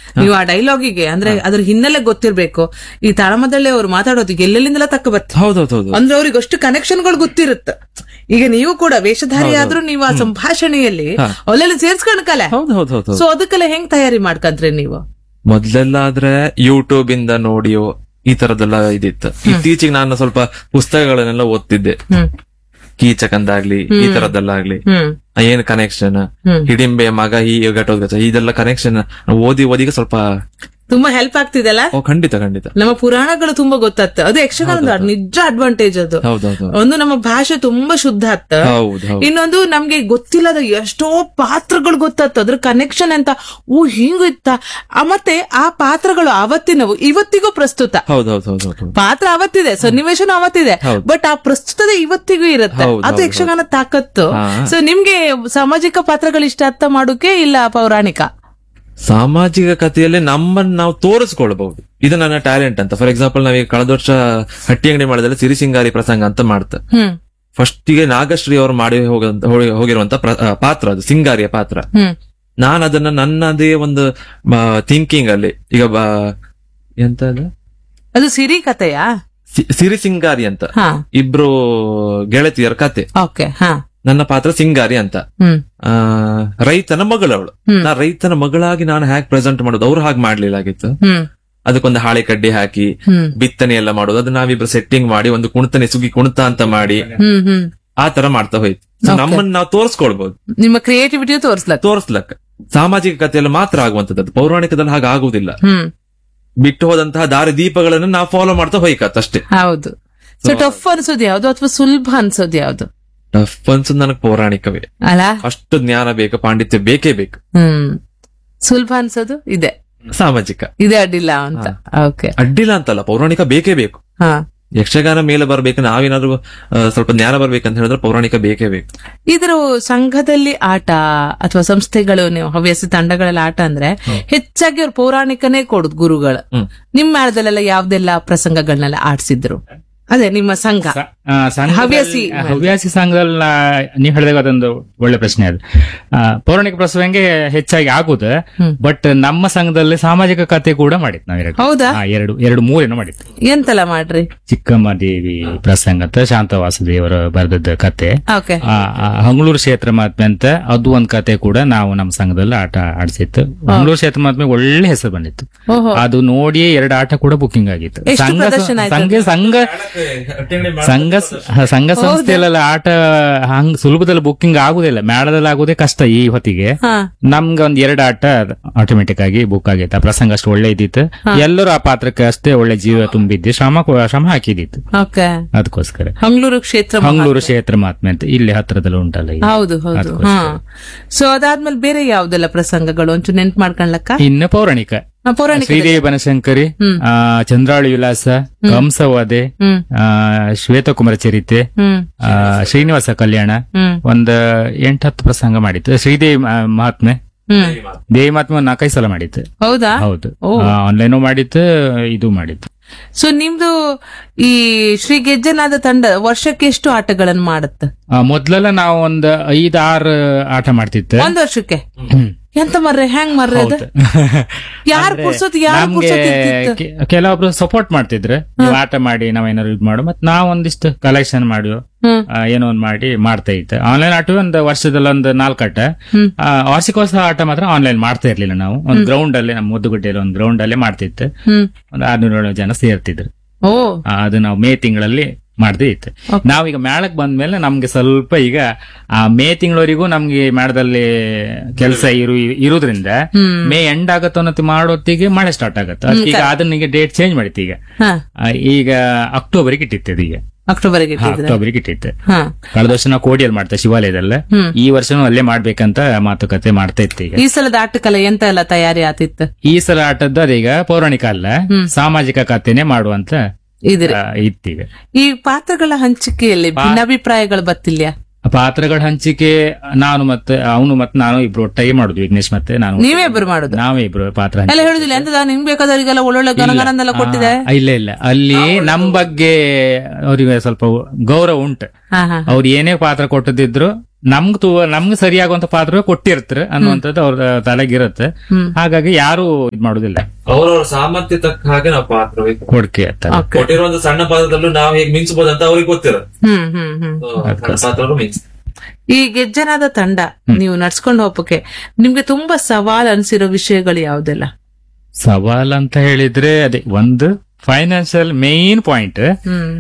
ನೀವು ಆ ಡೈಲಾಗಿಗೆ ಅಂದ್ರೆ ಅದ್ರ ಹಿನ್ನೆಲೆ ಗೊತ್ತಿರ್ಬೇಕು ಈ ತಾಳಮದಳ್ಳಿ ಅವ್ರು ಮಾತಾಡೋದಿಗೆ ಎಲ್ಲೆಲ್ಲಿಂದೆಲ್ಲ ತಕ್ಕ ಬರ್ತದೆ ಹೌದೌದೌದು ಅಂದ್ರೆ ಅವ್ರಿಗೆ ಅಷ್ಟು ಕನೆಕ್ಷನ್ಗಳು ಗೊತ್ತಿರುತ್ತೆ ಈಗ ನೀವು ಕೂಡ ವೇಷಧಾರಿ ಆದ್ರೂ ನೀವು ಆ ಸಂಭಾಷಣೆಯಲ್ಲಿ ಅಲ್ಲೆಲ್ಲ ಸೇರ್ಸ್ಕೊಂಡ್ಕಲೆ ಹೌದು ಹೌದು ಹೌದು ಸೊ ಅದಕ್ಕೆಲ್ಲ ಹೆಂಗ್ ತಯಾರಿ ಮಾಡ್ಕಂತ್ರಿ ನೀವು ಮೊದ್ಲೆಲ್ಲ ಆದ್ರೆ ಯೂಟ್ಯೂಬ್ ಇಂದ ನೋಡಿಯೋ ಈ ತರದೆಲ್ಲ ಇದಿತ್ತು ಇತ್ತೀಚೆಗೆ ನಾನು ಸ್ವಲ್ಪ ಪುಸ್ತಕಗಳನ್ನೆಲ್ಲ ಓದ್ತಿದ್ದೆ ಹ್ಮ್ ಕೀಚಕಂದಾಗ್ಲಿ ಈ ತರದ್ದೆಲ್ಲ ಆಗ್ಲಿ ಹ್ಮ್ ಏನ್ ಕನೆಕ್ಷನ್ ಹ್ಮ್. ಹಿಡಿಂಬೆ ಮಗ ಈ ಘಟೋದ್ಗತ ಇದೆಲ್ಲ ಕನೆಕ್ಷನ್ ಓದಿ ಓದಿಗೆ ಸ್ವಲ್ಪ ತುಂಬಾ ಹೆಲ್ಪ್ ಆಗ್ತಿದೆಲ್ಲ ಓ ಖಂಡಿತ ಖಂಡಿತ ನಮ್ಮ ಪುರಾಣಗಳು ತುಂಬಾ ಗೊತ್ತಾಗ್ತ ಅದು ಯಕ್ಷಗಾನದ ನಿಜ ಅಡ್ವಾಂಟೇಜ್ ಅದು ಹೌದೌದು ಒಂದು ನಮ್ಮ ಭಾಷೆ ತುಂಬಾ ಶುದ್ಧ ಆಗ್ತ ಹೌದು ಹೌದು ಇನ್ನೊಂದು ನಮ್ಗೆ ಗೊತ್ತಿಲ್ಲದ ಎಷ್ಟೋ ಪಾತ್ರಗಳು ಗೊತ್ತಾಗ್ತ ಅದ್ರ ಕನೆಕ್ಷನ್ ಅಂತ ಓ ಹಿಂಗಿತ್ತ ಆ, ಮತ್ತೆ ಆ ಪಾತ್ರಗಳು ಅವತ್ತಿನವು ಇವತ್ತಿಗೂ ಪ್ರಸ್ತುತ ಹೌದೌದು ಹೌದು ಹೌದು ಪಾತ್ರ ಅವತ್ತಿದೆ ಸನ್ನಿವೇಶನೂ ಅವತ್ತಿದೆ ಹೌದು. ಬಟ್ ಆ ಪ್ರಸ್ತುತತೆ ಇವತ್ತಿಗೂ ಇರುತ್ತೆ ಹೌದು, ಅದು ಹೌದು, ಯಕ್ಷಗಾನ ತಾಕತ್ತು ಹಾ. ಸೊ ನಿಮ್ಗೆ ಸಾಮಾಜಿಕ ಪಾತ್ರಗಳು ಇಷ್ಟ ಅರ್ಥ ಮಾಡೋಕೆ ಇಲ್ಲ ಪೌರಾಣಿಕ ಸಾಮಾಜಿಕ ಕಥೆಯಲ್ಲಿ ನಮ್ಮನ್ನ ನಾವು ತೋರಿಸ್ಕೊಳ್ಬಹುದು ಇದು ನನ್ನ ಟ್ಯಾಲೆಂಟ್ ಅಂತ ಫಾರ್ ಎಕ್ಸಾಂಪಲ್ ನಾವೀಗ ಕಳೆದ ವರ್ಷ ಹಟ್ಟಿ ಅಂಗಡಿ ಮಾಡಿದ್ರೆ ಸಿರಿಸಿಂಗಾರಿ ಪ್ರಸಂಗ ಅಂತ ಮಾಡ್ತ ಹ್ಮ್ ಫಸ್ಟಿಗೆ ನಾಗಶ್ರೀ ಅವರು ಮಾಡಿ ಹೋಗಂತ ಹೋಗಿ- ಹೋಗಿರುವಂತ ಪ್ರ- ಆ, ಪಾತ್ರ ಅದು ಸಿಂಗಾರಿಯ ಪಾತ್ರ ಹ್ಮ್ ನಾನು ಅದನ್ನ ನನ್ನದೇ ಒಂದು ಥಿಂಕಿಂಗ್ ಅಲ್ಲಿ ಈಗ ಬ- ಎಂತ ಅದು ಅದು ಸಿರಿ ಕಥೆಯಾ ಸಿ- ಸಿರಿಸಿಂಗಾರಿ ಅಂತ ಹಾ ಇಬ್ರು ಗೆಳತಿಯರ ಕತೆ ಓಕೆ ಹಾ ನನ್ನ ಪಾತ್ರ ಸಿಂಗಾರಿ ಅಂತ ಹ್ಮ್ ಆ ರೈತನ ಮಗಳವಳು ಹ್ಮ್. ನಾ ರೈತನ ಮಗಳಾಗಿ ನಾನು ಹ್ಯಾಕ್ ಪ್ರೆಸೆಂಟ್ ಮಾಡೋದು ಅವ್ರು ಹಾಗೆ ಮಾಡ್ಲಿಲ್ಲ ಆಗಿತ್ತು ಹ್ಮ್ ಅದಕ್ಕೊಂದು ಹಾಳೆ ಕಡ್ಡಿ ಹಾಕಿ ಹ್ಮ್ ಬಿತ್ತನೆ ಎಲ್ಲ ಮಾಡೋದು ಅದು ನಾವಿಬ್ರು ಸೆಟ್ಟಿಂಗ್ ಮಾಡಿ ಒಂದು ಕುಣಿತನೆ ಸುಗಿ ಕುಣಿತ ಅಂತ ಮಾಡಿ ಹ್ಮ್ ಹ್ಮ್ ಆ ತರ ಮಾಡ್ತಾ ಹೋಯ್ತು So ನಮ್ಮನ್ನ ನಾವು ತೋರಿಸ್ಕೊಳ್ಬಹುದು ನಿಮ್ಮ ಕ್ರಿಯೇಟಿವಿಟಿ ತೋರಿಸ್ಲಕ್ ತೋರಿಸ್ಲಕ್ಕ ಸಾಮಾಜಿಕ ಕಥೆಯಲ್ಲಿ ಮಾತ್ರ ಆಗುವಂತದ್ದು ಅದು ಪೌರಾಣಿಕದಲ್ಲಿ ಹಾಗೆ ಆಗುವುದಿಲ್ಲ ಹ್ಮ್ ಬಿಟ್ಟು ಹೋದಂತಹ ದಾರಿ ದೀಪಗಳನ್ನು ನಾವು ಫಾಲೋ ಮಾಡ್ತಾ ಹೋಯ್ಕತ್ ಅಷ್ಟೇ ಹೌದು ಸೊ ಟಫ್ ಅನ್ಸೋದು ಯಾವ್ದು ಅಥವಾ ಸುಲಭ ಅನ್ಸೋದು ಯಾವ್ದು ಟಫ್ ಅನ್ಸದ್ ನನಗೆ ಪೌರಾಣಿಕವೇ ಅಲ್ಲ ಅಷ್ಟು ಜ್ಞಾನ ಬೇಕು ಪಾಂಡಿತ್ಯ ಬೇಕೇ ಬೇಕು ಹ್ಮ್ ಸುಲಭ ಅನ್ಸೋದು ಇದೆ ಸಾಮಾಜಿಕ ಇದೆ ಅಡ್ಡಿಲ್ಲ ಅಂತ ಓಕೆ ಅಡ್ಡಿಲ್ಲ ಅಂತಲ್ಲ ಪೌರಾಣಿಕ ಬೇಕೇ ಬೇಕು ಹಾ ಯಕ್ಷಗಾನ ಮೇಲೆ ಬರ್ಬೇಕು ನಾವೇನಾದ್ರೂ ಆ, ಸ್ವಲ್ಪ ಜ್ಞಾನ ಬರ್ಬೇಕಂತ ಹೇಳಿದ್ರೆ ಪೌರಾಣಿಕ ಬೇಕೇ ಬೇಕು ಇದ್ರ ಸಂಘದಲ್ಲಿ ಆಟ ಅಥವಾ ಸಂಸ್ಥೆಗಳು ನೀವು ಹವ್ಯಾಸಿ ತಂಡಗಳಲ್ಲಿ ಆಟ ಅಂದ್ರೆ ಹೆಚ್ಚಾಗಿ ಅವ್ರು ಪೌರಾಣಿಕನೇ ಕೊಡುದು ಗುರುಗಳು ಹ್ಮ್. ನಿಮ್ಮ ಮೇಳದಲ್ಲೆಲ್ಲ ಯಾವ್ದೆಲ್ಲ ಪ್ರಸಂಗಗಳನ್ನೆಲ್ಲ ಆಡ್ಸಿದ್ರು ಅದೇ ನಿಮ್ಮ ಸಂಘ ಆ, ಸಂಘದಲ್ಲಿ- ಹವ್ಯಾಸಿ ಹವ್ಯಾಸಿ ಸಂಘದಲ್ಲಿ ನಾ- ನೀವ್ ಹೇಳಿದಾಗ ಅದೊಂದು ಒಳ್ಳೆ ಪ್ರಶ್ನೆ ಅದು ಆ, ಪೌರಾಣಿಕ ಪ್ರಸಂಗಕ್ಕೆ ಹೆಚ್ಚಾಗಿ ಆಗುದು ಹ್ಮ್. ಬಟ್ ನಮ್ಮ ಸಂಘದಲ್ಲಿ ಸಾಮಾಜಿಕ ಕಥೆ ಕೂಡ ಮಾಡಿದ್ ನಾವ್ ಎರಡು ಹೌದಾ ಆ, ಎರಡು ಎರಡು ಮೂರೇನು ಮಾಡಿದ್ದು ಎಂತೆಲ್ಲ ಮಾಡ್ರಿ ಚಿಕ್ಕಮ್ಮ ದೇವಿ ಪ್ರಸಂಗ ಅಂತ ಶಾಂತವಾಸ ದೇವರು ಬರೆದದ್ದ ಕತೆ ಓಕೆ ಆ, ಆ, ಹಂಗಳೂರು ಕ್ಷೇತ್ರ ಮಹಾತ್ಮೆ ಅಂತ ಅದು ಒಂದ್ ಕತೆ ಕೂಡ ನಾವು ನಮ್ಮ ಸಂಘದಲ್ಲಿ ಆಟ ಆಡಿಸಿತ್ತು ಹಂಗಳೂರು ಕ್ಷೇತ್ರ ಮಹಾತ್ಮೆ ಒಳ್ಳೆ ಹೆಸರು ಬಂದಿತ್ತು ಓಹೋ ಅದು ನೋಡಿ ಎರಡು ಆಟ ಕೂಡ ಬುಕಿಂಗ್ ಆಗಿತ್ತು ಎಷ್ಟು ಸಂಘ ಪ್ರದರ್ಶನ ಆಯ್ತು ಸಂಘ ಸಂಘ ಸಂಘ ಸಂಘ ಸಂಸ್ಥೆಯಲ್ಲೆಲ್ಲ ಆಟ ಹಂಗ್ ಸುಲಭದಲ್ಲಿ ಬುಕ್ಕಿಂಗ್ ಆಗುದಿಲ್ಲ ಮೇಳದಲ್ಲಿ ಆಗುದೇ ಕಷ್ಟ ಈ ಹೊತ್ತಿಗೆ ಹಾ ನಮ್ಗೆ ಒಂದ್ ಎರಡು ಆಟ ಆಟೋಮೆಟಿಕ್ ಆಗಿ ಬುಕ್ ಆಗೈತೆ ಆ ಪ್ರಸಂಗ ಅಷ್ಟು ಒಳ್ಳೆ ಇದ್ದಿತ್ತು ಎಲ್ಲರೂ ಆ ಪಾತ್ರಕ್ಕೆ ಅಷ್ಟೇ ಒಳ್ಳೆ ಜೀವ ತುಂಬಿದ್ದು ಶ್ರಮ ಕೊ- ಶ್ರಮ ಹಾಕಿದಿತ್ತು ಓಕೆ ಅದಕ್ಕೋಸ್ಕರ ಹಂಗ್ಳೂರು ಕ್ಷೇತ್ರ ಮಹಾ- ಮಂಗಳೂರು ಕ್ಷೇತ್ರ ಮಹಾತ್ಮೆ ಅಂತ ಇಲ್ಲಿ ಹತ್ರದಲ್ಲಿ ಉಂಟಲ್ಲ ಈಗ. ಹೌದು ಹೌದು ಹಾ ಅದಕ್ಕೋಸ್ಕರ. ಸೊ ಅದಾದ್ಮೇಲೆ ಬೇರೆ ಯಾವ್ದೆಲ್ಲ ಪ್ರಸಂಗಗಳು ಒಂಚೂರು ನೆನ್ಪು ಮಾಡ್ಕೊಳ್ಳಕ್ಕ ಇನ್ನು ಪೌರಾಣಿಕ ಹಾ, ಪೌರಾಣಿಕ ಶ್ರೀದೇವಿ ಬನಶಂಕರಿ ಹ್ಮ್. ಆ, ಚಂದ್ರಾಳಿ ವಿಲಾಸ ಕಂಸವಧೆ ಹ್ಮ್ ಆ, ಶ್ವೇತಕುಮಾರ ಚರಿತೆ ಹ್ಮ್ ಆ, ಶ್ರೀನಿವಾಸ ಕಲ್ಯಾಣ ಹ್ಮ್ ಒಂದ್ ಎಂಟತ್ತು ಪ್ರಸಂಗ ಮಾಡಿತ್ತು ಶ್ರೀದೇವಿ ಆ, ಮಹಾತ್ಮೆ ಹ್ಮ್ ದೇವಿ ಮಹಾತ್ಮೆ ಒಂದ್ ನಾಲ್ಕೈದು ಸಲ ಮಾಡಿತ್ತು ಹೌದಾ ಹೌದು ಓ. ಆನ್ಲೈನು ಮಾಡಿತ್ತು ಇದು ಮಾಡಿತ್ತು ಸೊ ನಿಮ್ದು ಈ ಶ್ರೀ ಗೆಜ್ಜನಾದ ತಂಡ ವರ್ಷಕ್ಕೆ ಎಷ್ಟು ಆಟಗಳನ್ನು ಮಾಡುತ್ತೆ ಆ, ಮೊದ್ಲೆಲ್ಲ ನಾವು ಒಂದ್ ಐದ್ ಆರು ಆಟ ಮಾಡ್ತಿತ್ತು ಒಂದ್ ವರ್ಷಕ್ಕೆ ಹ್ಮ್. ಎಂತ ಮರ್ರೆ ಹೆಂಗ್ ಮರ್ರೆ ಅದು ಯಾರ್ ಅಂದ್ರೆ ಪುರ್ಸೊತ್ ಯಾರ್ ನಮ್ಗೆ ಪುರ್ಸೊತ್ ಇರ್ತಿತ್ತು? ಕೆ- ಕೆಲವೊಬ್ರು ಸಪೋರ್ಟ್ ಮಾಡ್ತಿದ್ರು ನೀವು ಆಟ ಮಾಡಿ ನಾವೇನಾದ್ರು ಇದು ಮಾಡು ಮತ್ ನಾವ್ ಒಂದಿಷ್ಟು ಕಲೆಕ್ಷನ್ ಮಾಡಿ ಹ್ಮ್ ಆ, ಏನೋ ಒಂದ್ ಮಾಡಿ ಮಾಡ್ತಾ ಇತ್ತು ಆನ್ಲೈನ್ ಆಟ ಒಂದು ವರ್ಷದಲ್ಲಿ ಒಂದು ನಾಲ್ಕು ಆಟ ಹ್ಮ್. ಆ, ವಾರ್ಷಿಕೋತ್ಸವ ಆಟ ಮಾತ್ರ ಆನ್ಲೈನ್ ಮಾಡ್ತಾ ಇರ್ಲಿಲ್ಲ ನಾವು ಒಂದು ಗ್ರೌಂಡ್ ಅಲ್ಲಿ ನಮ್ಮ ಮುದ್ದುಗುಡ್ಡೆಯಲ್ಲಿ ಒಂದು ಗ್ರೌಂಡ್ ಅಲ್ಲೇ ಮಾಡ್ತಿತ್ತು ಹ್ಮ್ ಒಂದು ಆರ್ನೂರು ಜನ ಸೇರ್ತಿದ್ರು ಓ ಆ, ಅದು ನಾವು ಮೇ ತಿಂಗಳಲ್ಲಿ ಮಾಡ್ದೇ ಇತ್ತು Okay. ನಾವೀಗ ಮೇಳಕ್ ಬಂದ್ಮೇಲೆ ನಮ್ಗೆ ಸ್ವಲ್ಪ ಈಗ ಆ ಮೇ ತಿಂಗಳವರೆಗೂ ನಮ್ಗೆ ಮೇಳದಲ್ಲಿ ಕೆಲಸ ಇರು ಇರುವುದ್ರಿಂದ ಹ್ಮ್ ಮೇ ಎಂಡ್ ಆಗತ್ತೋ ಅನ್ನೋದು ಮಾಡೋತ್ತಿಗೆ ಮಳೆ ಸ್ಟಾರ್ಟ್ ಆಗತ್ತೆ ಅದಕ್ಕೆ ಈಗ ಅದನ್ನ ಈಗ ಡೇಟ್ ಚೇಂಜ್ ಮಾಡಿತ್ತು ಈಗ ಹಾ ಆ, ಈಗ ಅಕ್ಟೋಬರ್ಗೆ ಇಟ್ಟಿತ್ತು ಅದು ಈಗ ಅಕ್ಟೋಬರ್ಗೆ ಇಟ್ಟಿದ್ರೆ ಅಕ್ಟೋಬರ್ಗೆ ಇಟ್ಟಿತ್ತು ಹಾ ಕಳೆದ ವರ್ಷ ನಾವು ಕೋಡಿಯಲ್ಲಿ ಮಾಡ್ತಾ ಶಿವಾಲಯದಲ್ಲ ಹ್ಮ್ ಈ ವರ್ಷನೂ ಅಲ್ಲೇ ಮಾಡ್ಬೇಕಂತ ಮಾತುಕತೆ ಮಾಡ್ತಾ ಇತ್ತು ಈಗ ಈ ಸಲದ ಆಟಕ್ಕೆಲ್ಲ ಎಂತ ಎಲ್ಲ ತಯಾರಿ ಆತಿತ್ತು ಈ ಸಲ ಆಟದ್ದು ಅದೀಗ ಪೌರಾಣಿಕ ಅಲ್ಲ ಹ್ಮ್. ಸಾಮಾಜಿಕ ಕಥೆನೆ ಮಾಡುವಂತ ಇದ್ರೆ ಆ, ಇತ್ತೀಗ ಈ ಪಾತ್ರಗಳ ಹಂಚಿಕೆಯಲ್ಲಿ ಭಿನ್ನಾಭಿಪ್ರಾಯಗಳು ಬತ್ತಿಲ್ಯಾ ಪಾತ್ರಗಳ ಹಂಚಿಕೆ ನಾನು ಮತ್ತೆ ಅವನು ಮತ್ತೆ ನಾನು ಇಬ್ರು ಒಟ್ಟಾಗಿ ಮಾಡುದು ವಿಘ್ನೇಶ್ ಮತ್ತೆ ನಾನು ನೀವೇ ಇಬ್ರು ಮಾಡುದು ನಾವೇ ಇಬ್ರು ಪಾತ್ರ ಹಂಚಿಕೆ. ಎಲ್ಲ ಹೇಳುದಿಲ್ಲ ಎಂತದ ನಿಮ್ಗೆ ಬೇಕಾದವರಿಗೆಲ್ಲ ಒಳ್ಳೊಳ್ಳೆ ಗಣಗಣನೆಲ್ಲ ಕೊಟ್ಟಿದೆ ಆ, ಇಲ್ಲ ಇಲ್ಲ ಅಲ್ಲಿ ನಮ್ ಬಗ್ಗೆ ಅವರಿಗೆ ಸ್ವಲ್ಪ ಗೌರವ ಉಂಟು ಹಾ ಹಾ ಅವ್ರು ಏನೇ ಪಾತ್ರ ಕೊಟ್ಟದಿದ್ರು ನಮ್ಗ್ ತು ನಮ್ಗ್ ಸರಿಯಾಗುವಂತ ಪಾತ್ರ ಕೊಟ್ಟಿರ್ತಾರೆ ಅನ್ನುವಂಥದ್ದು ಅವ್ರ ತಲೆಗಿರುತ್ತೆ ಹ್ಮ್ ಹಾಗಾಗಿ ಯಾರು ಇದ್ ಮಾಡುದಿಲ್ಲ ಅವರವರ ಸಾಮರ್ಥ್ಯ ತಕ್ಕ ಹಾಗೆ ನಾವು ಪಾತ್ರ ವಹಿಸ್ಬೇಕು. ಕೊಡ್ಕೆ ಅಂತ ಓಕೆ ಕೊಟ್ಟಿರೋ ಒಂದು ಸಣ್ಣ ಪಾತ್ರದಲ್ಲೂ ನಾವು ಹೇಗೆ ಮಿಂಚಬಹುದು ಅಂತ ಅವ್ರಿಗೆ ಗೊತ್ತಿರೋದು ಹ್ಮ್ ಹ್ಮ್ ಹ್ಮ್ ಸಣ್ಣ ಪಾತ್ರಗಳು ಮಿಂಚ್ ಈ ಗೆಜ್ಜನಾದ ತಂಡ ನೀವು ನಡ್ಸ್ಕೊಂಡು ಹೋಗಕ್ಕೆ ನಿಮ್ಗೆ ತುಂಬಾ ಸವಾಲ್ ಅನ್ಸಿರೋ ವಿಷಯಗಳು ಯಾವ್ದೆಲ್ಲ ಸವಾಲ್ ಅಂತ ಹೇಳಿದ್ರೆ ಅದೇ ಒಂದು ಫೈನಾನ್ಷಿಯಲ್ ಮೇನ್ ಪಾಯಿಂಟ್ ಹ್ಮ್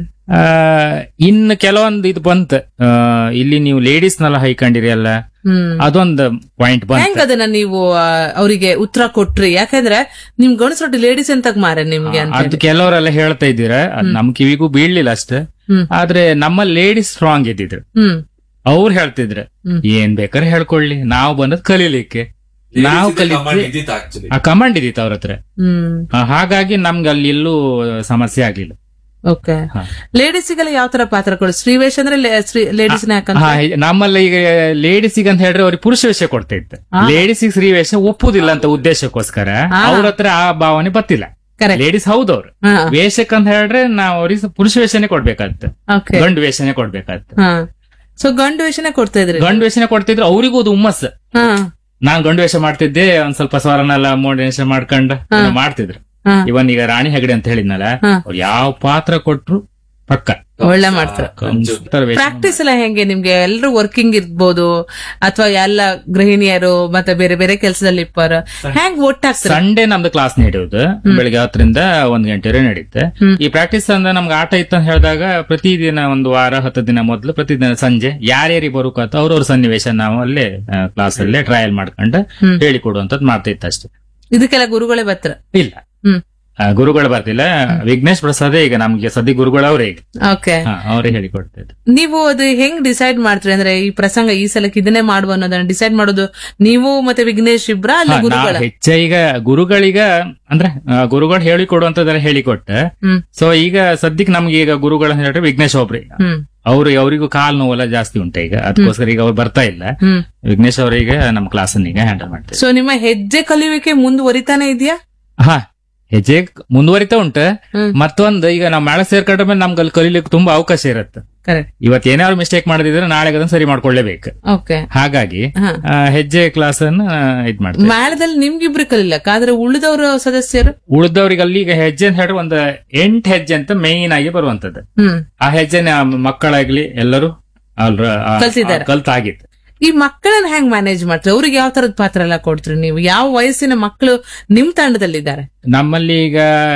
ಇನ್ನು ಕೆಲವೊಂದು ಇದು ಬಂತ ಆ, ಇಲ್ಲಿ ನೀವು ಲೇಡೀಸ್ ನೆಲ್ಲ ಹೈಕೊಂಡಿರಿ ಅಲ್ಲ ಹ್ಮ್ ಅದೊಂದು ಪಾಯಿಂಟ್ ಬಂತ ಹೆಂಗ್ ಅದನ್ನ ನೀವು ಆ, ಅವರಿಗೆ ಉತ್ತರ ಕೊಟ್ರಿ ಯಾಕಂದ್ರೆ ನಿಮ್ ಗಣಸರೊಟ್ಟು ಲೇಡೀಸ್ ಅಂತ ಮಾರೆ ನಿಮ್ಗೆ ಅಂತ ಅದು ಕೆಲವರೆಲ್ಲ ಹೇಳ್ತಾ ಇದ್ದೀರಾ ಅದ್ ನಮ್ ಕಿವಿಗೂ ಬೀಳ್ಲಿಲ್ಲ ಅಷ್ಟೇ ಹ್ಮ್. ಆದ್ರೆ ನಮ್ಮ ಲೇಡೀಸ್ ಸ್ಟ್ರಾಂಗ್ ಇದ್ದಿದ್ರು ಹ್ಮ್ ಅವ್ರು ಹೇಳ್ತಿದ್ರು ಹ್ಮ್. ಏನ್ ಬೇಕಾದ್ರೆ ಹೇಳ್ಕೊಳ್ಳಿ ನಾವು ಬಂದದ್ ಕಲೀಲಿಕ್ಕೆ ನಾವು ಕಲಿತ್ವಿ ಆಕ್ಚುಲಿ ಆ ಕಮಾಂಡ್ ಇದ್ದಿತ್ತು ಅವ್ರ ಹತ್ರ ಹ್ಮ್ ಆ, ಹಾಗಾಗಿ ನಮ್ಗೆ ಅಲ್ಲಿ ಎಲ್ಲೂ ಸಮಸ್ಯೆ ಆಗ್ಲಿಲ್ಲ ಓಕೆ ಹಾ. ಲೇಡೀಸಿಗೆಲ್ಲ ಯಾವ ತರ ಪಾತ್ರಗಳು ಸ್ತ್ರೀವೇಷ ಅಂದ್ರೆ ಲೇಡೀಸ್ನ ಯಾಕಂತ ಹಾ, ನಮ್ಮಲ್ಲಿ ಈಗ ಲೇಡೀಸಿಗೆ ಅಂತ ಹೇಳಿದ್ರೆ ಅವ್ರಿಗೆ ಪುರುಷ ವೇಷ ಕೊಡ್ತಾ ಇತ್ತು ಹಾ. ಲೇಡೀಸಿಗೆ ಸ್ತ್ರೀ ವೇಷ ಒಪ್ಪುದಿಲ್ಲ ಅಂತ ಉದ್ದೇಶಕ್ಕೋಸ್ಕರ ಹಾ. ಅವ್ರ ಹತ್ರ ಆ ಭಾವನೆ ಬತ್ತಿಲ್ಲ ಕರೆಕ್ಟ್ ಲೇಡೀಸ್ ಹೌದವ್ರು ವೇಷಕ್ಕೆ ಅಂತ ಹೇಳಿದ್ರೆ ನಾವು ಅವ್ರಿಗೆ ಪುರುಷ ವೇಷನೇ ಕೊಡ್ಬೇಕಾಗ್ತ ಓಕೆ ಗಂಡು ವೇಷನೇ ಕೊಡ್ಬೇಕಾಗ್ತ ಹಾ ಸೊ ಗಂಡು ವೇಷನೇ ಕೊಡ್ತಾ ಇದ್ರಿ ಗಂಡು ವೇಷನೇ ಕೊಡ್ತಿದ್ರು ಅವರಿಗೂ ಅದು ಹುಮ್ಮಸ್ ಹಾ ನಾನ್ ಗಂಡು ವೇಷ ಮಾಡ್ತಿದ್ದೆ ಒಂದ್ ಸ್ವಲ್ಪ ಸ್ವರನೆಲ್ಲ ಮೋಡಿನೇಷನ್ ಮಾಡ್ಕೊಂಡು ಏನೋ ಮಾಡ್ತಿದ್ರು ಹಾ ಇವನ್ ಈಗ ರಾಣಿ ಹೆಗಡೆ ಅಂತ ಹೇಳಿದ್ನಲ್ಲ ಹಾ. ಅವ್ರು ಯಾವ ಪಾತ್ರ ಕೊಟ್ರು ಪಕ್ಕ ಒಳ್ಳೆ ಮಾಡ್ತಾರೆ ಕಂಪ್ಯೂಟರ್ ವೇಷ ಪ್ರಾಕ್ಟೀಸ್ ಎಲ್ಲ ಹೆಂಗೆ ನಿಮ್ಗೆ ಎಲ್ಲರೂ ವರ್ಕಿಂಗ್ ಇರ್ಬೋದು ಅಥವಾ ಎಲ್ಲ ಗೃಹಿಣಿಯರು ಮತ್ತೆ ಬೇರೆ ಬೇರೆ ಕೆಲಸದಲ್ಲಿ ಇಪ್ಪಾರ ಹೆಂಗ್ ಒಟ್ಟಾಗ್ತಾರೆ ಸಂಡೇ ನಮ್ದು ಕ್ಲಾಸ್ ನಡೆಯೋದು ಬೆಳಿಗ್ಗೆ ಹತ್ತರಿಂದ ಒಂದ್ ಗಂಟೆವರೆಗೆ ನಡೆಯುತ್ತೆ ಹ್ಮ್. ಈ ಪ್ರಾಕ್ಟೀಸ್ ಅಂದ್ರೆ ನಮ್ಗೆ ಆಟ ಇತ್ತು ಅಂತ ಹೇಳಿದಾಗ ಪ್ರತಿದಿನ ಒಂದು ವಾರ ಹತ್ತು ದಿನ ಮೊದಲು ಪ್ರತಿದಿನ ಸಂಜೆ ಯಾರ್ಯಾರಿಗೆ ಬರುಕತ್ತ ಅವ್ರವ್ರ ಸನ್ನಿವೇಶ ನಾವು ಅಲ್ಲೇ ಕ್ಲಾಸ್ ಅಲ್ಲೇ ಟ್ರಯಲ್ ಮಾಡ್ಕೊಂಡು ಹ್ಮ್. ಹೇಳಿಕೊಡುವಂತದ್ದು ಮಾಡ್ತಾ ಇತ್ತು ಅಷ್ಟೇ ಇದಕ್ಕೆಲ್ಲ ಗುರುಗಳೇ ಬರ್ತಾರ ಇಲ್ಲ ಹ್ಮ್ ಆ, ಗುರುಗಳು ಬರ್ತಿಲ್ಲ ವಿಘ್ನೇಶ್ ಪ್ರಸಾದೇ ಈಗ ನಮ್ಗೆ ಸದ್ಯ ಗುರುಗಳು ಅವರೇ ಈಗ ಓಕೆ ಹಾ, ಅವರೇ ಹೇಳಿಕೊಡ್ತಾ ಇದ್ರು ನೀವು ಅದು ಹೆಂಗ್ ಡಿಸೈಡ್ ಮಾಡ್ತೀರಿ ಅಂದ್ರೆ ಈ ಪ್ರಸಂಗ ಈ ಸಲಕ್ಕೆ ಇದನ್ನೇ ಮಾಡುವ ಅನ್ನೋದನ್ನ ಡಿಸೈಡ್ ಮಾಡೋದು ನೀವು ಮತ್ತೆ ವಿಘ್ನೇಶ್ ಇಬ್ರ ಅಲ್ಲ ಹಾ, ನಾ ಗುರುಗಳ ಹೆಚ್ಚ ಈಗ ಗುರುಗಳೀಗ ಅಂದ್ರೆ ಆ, ಗುರುಗಳು ಹೇಳಿಕೊಡುವಂತದೆಲ್ಲ ಹೇಳಿಕೊಟ್ಟೆ ಹ್ಮ್ ಸೊ ಈಗ ಸದ್ಯಕ್ಕೆ ನಮ್ಗೆ ಈಗ ಗುರುಗಳು ಅಂತ ಹೇಳಿದ್ರೆ ವಿಘ್ನೇಶ್ ಒಬ್ರಿ ಹ್ಮ್ ಅವ್ರು ಅವರಿಗೂ ಕಾಲ್ ನೋವೆಲ್ಲ ಜಾಸ್ತಿ ಉಂಟು ಈಗ ಅದಕ್ಕೋಸ್ಕರ ಈಗ ಅವ್ರು ಬರ್ತಾ ಇಲ್ಲ ಹ್ಮ್ ವಿಘ್ನೇಶ್ ಅವರಿಗೆ ನಮ್ಮ ಕ್ಲಾಸ್ ಈಗ ಹ್ಯಾಂಡಲ್ ಮಾಡ್ತಾರೆ ಸೊ ನಿಮ್ಮ ಹೆಜ್ಜೆ ಕಲಿಯುವಿಕೆ ಮುಂದುವರಿತಾನೆ ಇದೆಯಾ ಹಾ ಹೆಜ್ಜೆ ಮುಂದುವರಿತಾ ಉಂಟು ಹ್ಮ್ ಮತ್ತೊಂದು ಈಗ ನಾವು ಮೇಳ ಸೇರ್ಕೊಂಡ ಮೇಲೆ ನಮ್ಗೆ ಅಲ್ಲಿ ಕಲೀಲಿಕ್ಕೆ ತುಂಬಾ ಅವಕಾಶ ಇರುತ್ತೆ ಕರೆಕ್ಟ್ ಇವತ್ತು ಏನಾದ್ರು ಮಿಸ್ಟೇಕ್ ಮಾಡಿದ್ರೆ ನಾಳೆ ಅದನ್ನ ಸರಿ ಮಾಡ್ಕೊಳ್ಳೇಬೇಕು ಓಕೆ ಹಾಗಾಗಿ ಹಾ ಆ, ಹೆಜ್ಜೆ ಕ್ಲಾಸ್ ಅನ್ನ ಇದ್ ಮಾಡ್ತಾರೆ ಮೇಳದಲ್ಲಿ ನಿಮ್ಗಿಬ್ರು ಕಲಿಲಕ್ಕ ಆದ್ರೆ ಉಳಿದವರು ಸದಸ್ಯರು ಉಳಿದವ್ರಿಗೆ ಅಲ್ಲಿ ಈಗ ಹೆಜ್ಜೆ ಅಂತ ಹೇಳಿದ್ರೆ ಒಂದು ಎಂಟ್ ಹೆಜ್ಜೆ ಅಂತ ಮೇನ್ ಆಗಿ ಬರುವಂತದ್ದು ಹ್ಮ್ ಆ ಹೆಜ್ಜೆನ ಮಕ್ಕಳಾಗ್ಲಿ ಎಲ್ಲರೂ ಅಲ್ರ- ಆ- ಕಲ್ತಿದ್ದಾರೆ. ಆ ಕಲ್ತಾಗಿತ್ತು ಈ ಮಕ್ಕಳನ್ನ ಹೆಂಗ್ ಮ್ಯಾನೇಜ್ ಮಾಡ್ತೀರಿ ಅವ್ರಿಗೆ ಯಾವ ತರದ ಪಾತ್ರ ಎಲ್ಲ ಕೊಡ್ತೀರಿ ನೀವು ಯಾವ ವಯಸ್ಸಿನ ಮಕ್ಕಳು ನಿಮ್ ತಂಡದಲ್ಲಿದ್ದಾರೆ ನಮ್ಮಲ್ಲಿ ಈಗ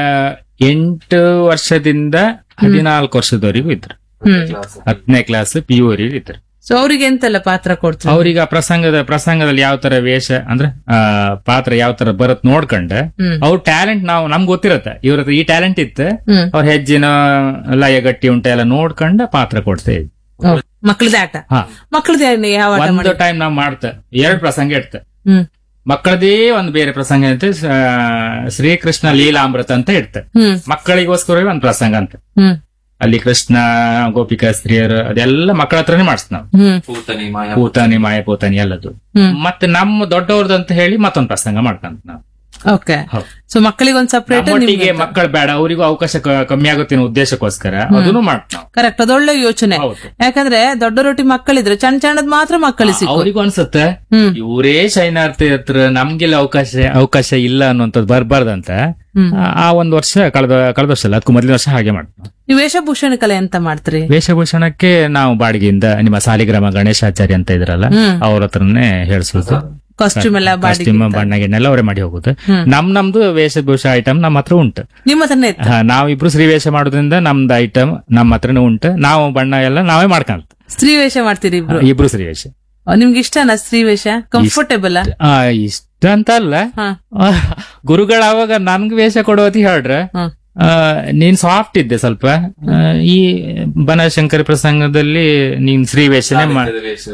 ಎಂಟು ವರ್ಷದಿಂದ ಹದಿನಾಲ್ಕು ವರ್ಷದವರೆಗೂ ಇದ್ರು ಹ್ಮ್ ಹತ್ತನೇ ಕ್ಲಾಸ್ ಪಿ ಯು ವರೆಗೂ ಇದ್ರು ಸೊ ಅವ್ರಿಗೆ ಎಂತೆಲ್ಲ ಪಾತ್ರ ಕೊಡ್ತೀರಿ ಅವ್ರೀಗ ಆ ಪ್ರಸಂಗದ ಪ್ರಸಂಗದಲ್ಲಿ ಯಾವ ತರ ವೇಷ ಅಂದ್ರೆ ಆ ಪಾತ್ರ ಯಾವ ತರ ಬರತ್ ನೋಡ್ಕೊಂಡೆ ಹ್ಮ್ ಅವ್ರ ಟ್ಯಾಲೆಂಟ್ ನಾವು ನಮ್ಗೆ ಗೊತ್ತಿರತ್ತೆ ಇವ್ರ ಹತ್ರ ಈ ಟ್ಯಾಲೆಂಟ್ ಇತ್ತು ಹ್ಮ್ ಅವ್ರ ಹೆಜ್ಜಿನ ಲಯ ಗಟ್ಟಿ ಉಂಟ ಎಲ್ಲ ನೋಡ್ಕೊಂಡ ಪಾತ್ರ ಕೊಡ್ತಾ ಇದ್ವಿ ಮಕ್ಕಳದ ಆಟ ಹಾ ಮಕ್ಕಳದ ಯಾವ ಆಟ ಒಂದು ಮಾಡಿ ಟೈಮ್ ನಾವ್ ಮಾಡ್ತ ಎರಡ್ ಪ್ರಸಂಗ ಇಡ್ತ ಹ್ಮ್ ಮಕ್ಕಳದೇ ಒಂದು ಬೇರೆ ಪ್ರಸಂಗ ಅಂತ ಶ್ರೀಕೃಷ್ಣ ಲೀಲಾಮೃತ ಅಂತ ಇಡ್ತ ಹ್ಮ್ ಮಕ್ಕಳಿಗೋಸ್ಕರ ಒಂದ್ ಪ್ರಸಂಗ ಅಂತ ಹ್ಮ್ ಅಲ್ಲಿ ಕೃಷ್ಣ ಗೋಪಿಕಾ ಸ್ತ್ರೀಯರು ಅದೆಲ್ಲ ಮಕ್ಕಳ ಹತ್ರನೇ ಮಾಡಿಸ್ ನಾವು ಹ್ಮ್ ಪೂತನಿ ಮಾಯ ಪೂತಾನಿ ಮಾಯ ಪೂತಾನಿ ಎಲ್ಲದು ಹ್ಮ್ ಮತ್ತೆ ನಮ್ಮ ದೊಡ್ಡವ್ರದ್ದು ಅಂತ ಹೇಳಿ ಮತ್ತೊಂದ್ ಪ್ರಸಂಗ ಮಾಡ್ಕಂತ ನಾವು ಓಕೆ ಹೌದು. ಸೊ ಮಕ್ಕಳಿಗೆ ಒಂದ್ ಸಪ್ರೇಟ್ ನಮ್ಮೊಟ್ಟಿಗೆ ಮಕ್ಕಳು ಬೇಡ ಅವರಿಗೂ ಅವಕಾಶ ಕ- ಕಮ್ಮಿ ಆಗುತ್ತೆ ಅನ್ನೋ ಉದ್ದೇಶಕ್ಕೋಸ್ಕರ ಅದನ್ನು ಮಾಡ್ತೀವಿ ನಾವು ಕರೆಕ್ಟ್ ಅದೊಳ್ಳೆ ಯೋಚನೆ ಹೌದು ಯಾಕಂದ್ರೆ ದೊಡ್ಡ ರೊಟ್ಟಿ ಮಕ್ಕಳಿದ್ರೆ ಚಂದ ಚಂದದ್ ಮಾತ್ರ ಮಕ್ಕಳಿಗೆ ಸಿಕ್ಕು ಅವರಿಗೂ ಅನ್ಸುತ್ತೆ ಹ್ಮ್ ಇವರೇ ಶೈನಾರ್ಥಿ ಹತ್ರ ನಮ್ಗೆಲ್ಲ ಅವಕಾಶ ಅವಕಾಶ ಇಲ್ಲ ಅನ್ನುವಂಥದ್ದು ಬರ್ಬಾರ್ದಂತ ಹ್ಮ್ ಆ- ಆ ಒಂದ್ ವರ್ಷ ಕಳೆದ ಕಳೆದ ವರ್ಷ ಅಲ್ಲ ಅದಕ್ಕೂ ಮೊದಲಿನ ವರ್ಷ ಹಾಗೆ ಮಾಡ್ತೀವಿ ನೀವು ವೇಷಭೂಷಣ ಕಲೆ ಅಂತ ಮಾಡ್ತೀರಿ ವೇಷಭೂಷಣಕ್ಕೆ ನಾವು ಬಾಡಿಗೆಯಿಂದ ನಿಮ್ಮ ಸಾಲಿಗ್ರಾಮ ಗಣೇಶಾಚಾರ್ಯ ಅಂತ ಇದ್ರಲ್ಲ ಹ್ಮ್ ಅವ್ರ ಹತ್ರನೇ ಹೇಳಿಸೋದು ಕಾಸ್ಟ್ಯೂಮ್ ಎಲ್ಲ ಬಾಡಿ ಕಾಸ್ಟ್ಯೂಮ್ ಬಣ್ಣ ಗಿಣ್ಣೆಲ್ಲ ಅವರೇ ಮಾಡಿ ಹೋಗುದು ಹ್ಮ್. ನಮ್ ನಮ್ದು ವೇಷಭೂಷ ಐಟಮ್ ನಮ್ಮ ಹತ್ರ ಉಂಟು ನಿಮ್ಮ ಹತ್ರನೇ ಇತ್ತು ಹಾ, ನಾವಿಬ್ರು ಸ್ತ್ರೀ ವೇಷ ಮಾಡೋದ್ರಿಂದ ನಮ್ದು ಐಟಮ್ ನಮ್ಮ ಹತ್ರನೇ ಉಂಟು ನಾವು ಬಣ್ಣ ಎಲ್ಲ ನಾವೇ ಮಾಡ್ಕಂತ ಸ್ತ್ರೀ ವೇಷ ಮಾಡ್ತೀರಿ ಇಬ್ರು ಇಬ್ರು ಸ್ತ್ರೀ ವೇಷ ನಿಮ್ಗೆ ಇಷ್ಟನಾ ಸ್ತ್ರೀ ವೇಷ ಕಂಫರ್ಟೇಬಲ್ ಆ, ಇಷ್ಟ ಅಂತ ಅಲ್ಲ ಹಾ ಆ, ಗುರುಗಳ ಅವಾಗ ನನ್ಗೆ ವೇಷ ಕೊಡೋತಿ ಹೇಳ್ರೆ ಹ್ಮ್ ಆ, ನೀನ್ ಸಾಫ್ಟ್ ಇದ್ದೆ ಸ್ವಲ್ಪ ಆ, ಈ ಬನಶಂಕರಿ ಪ್ರಸಂಗದಲ್ಲಿ ನೀನ್ ಸ್ತ್ರೀ ವೇಷನೇ ಮಾಡ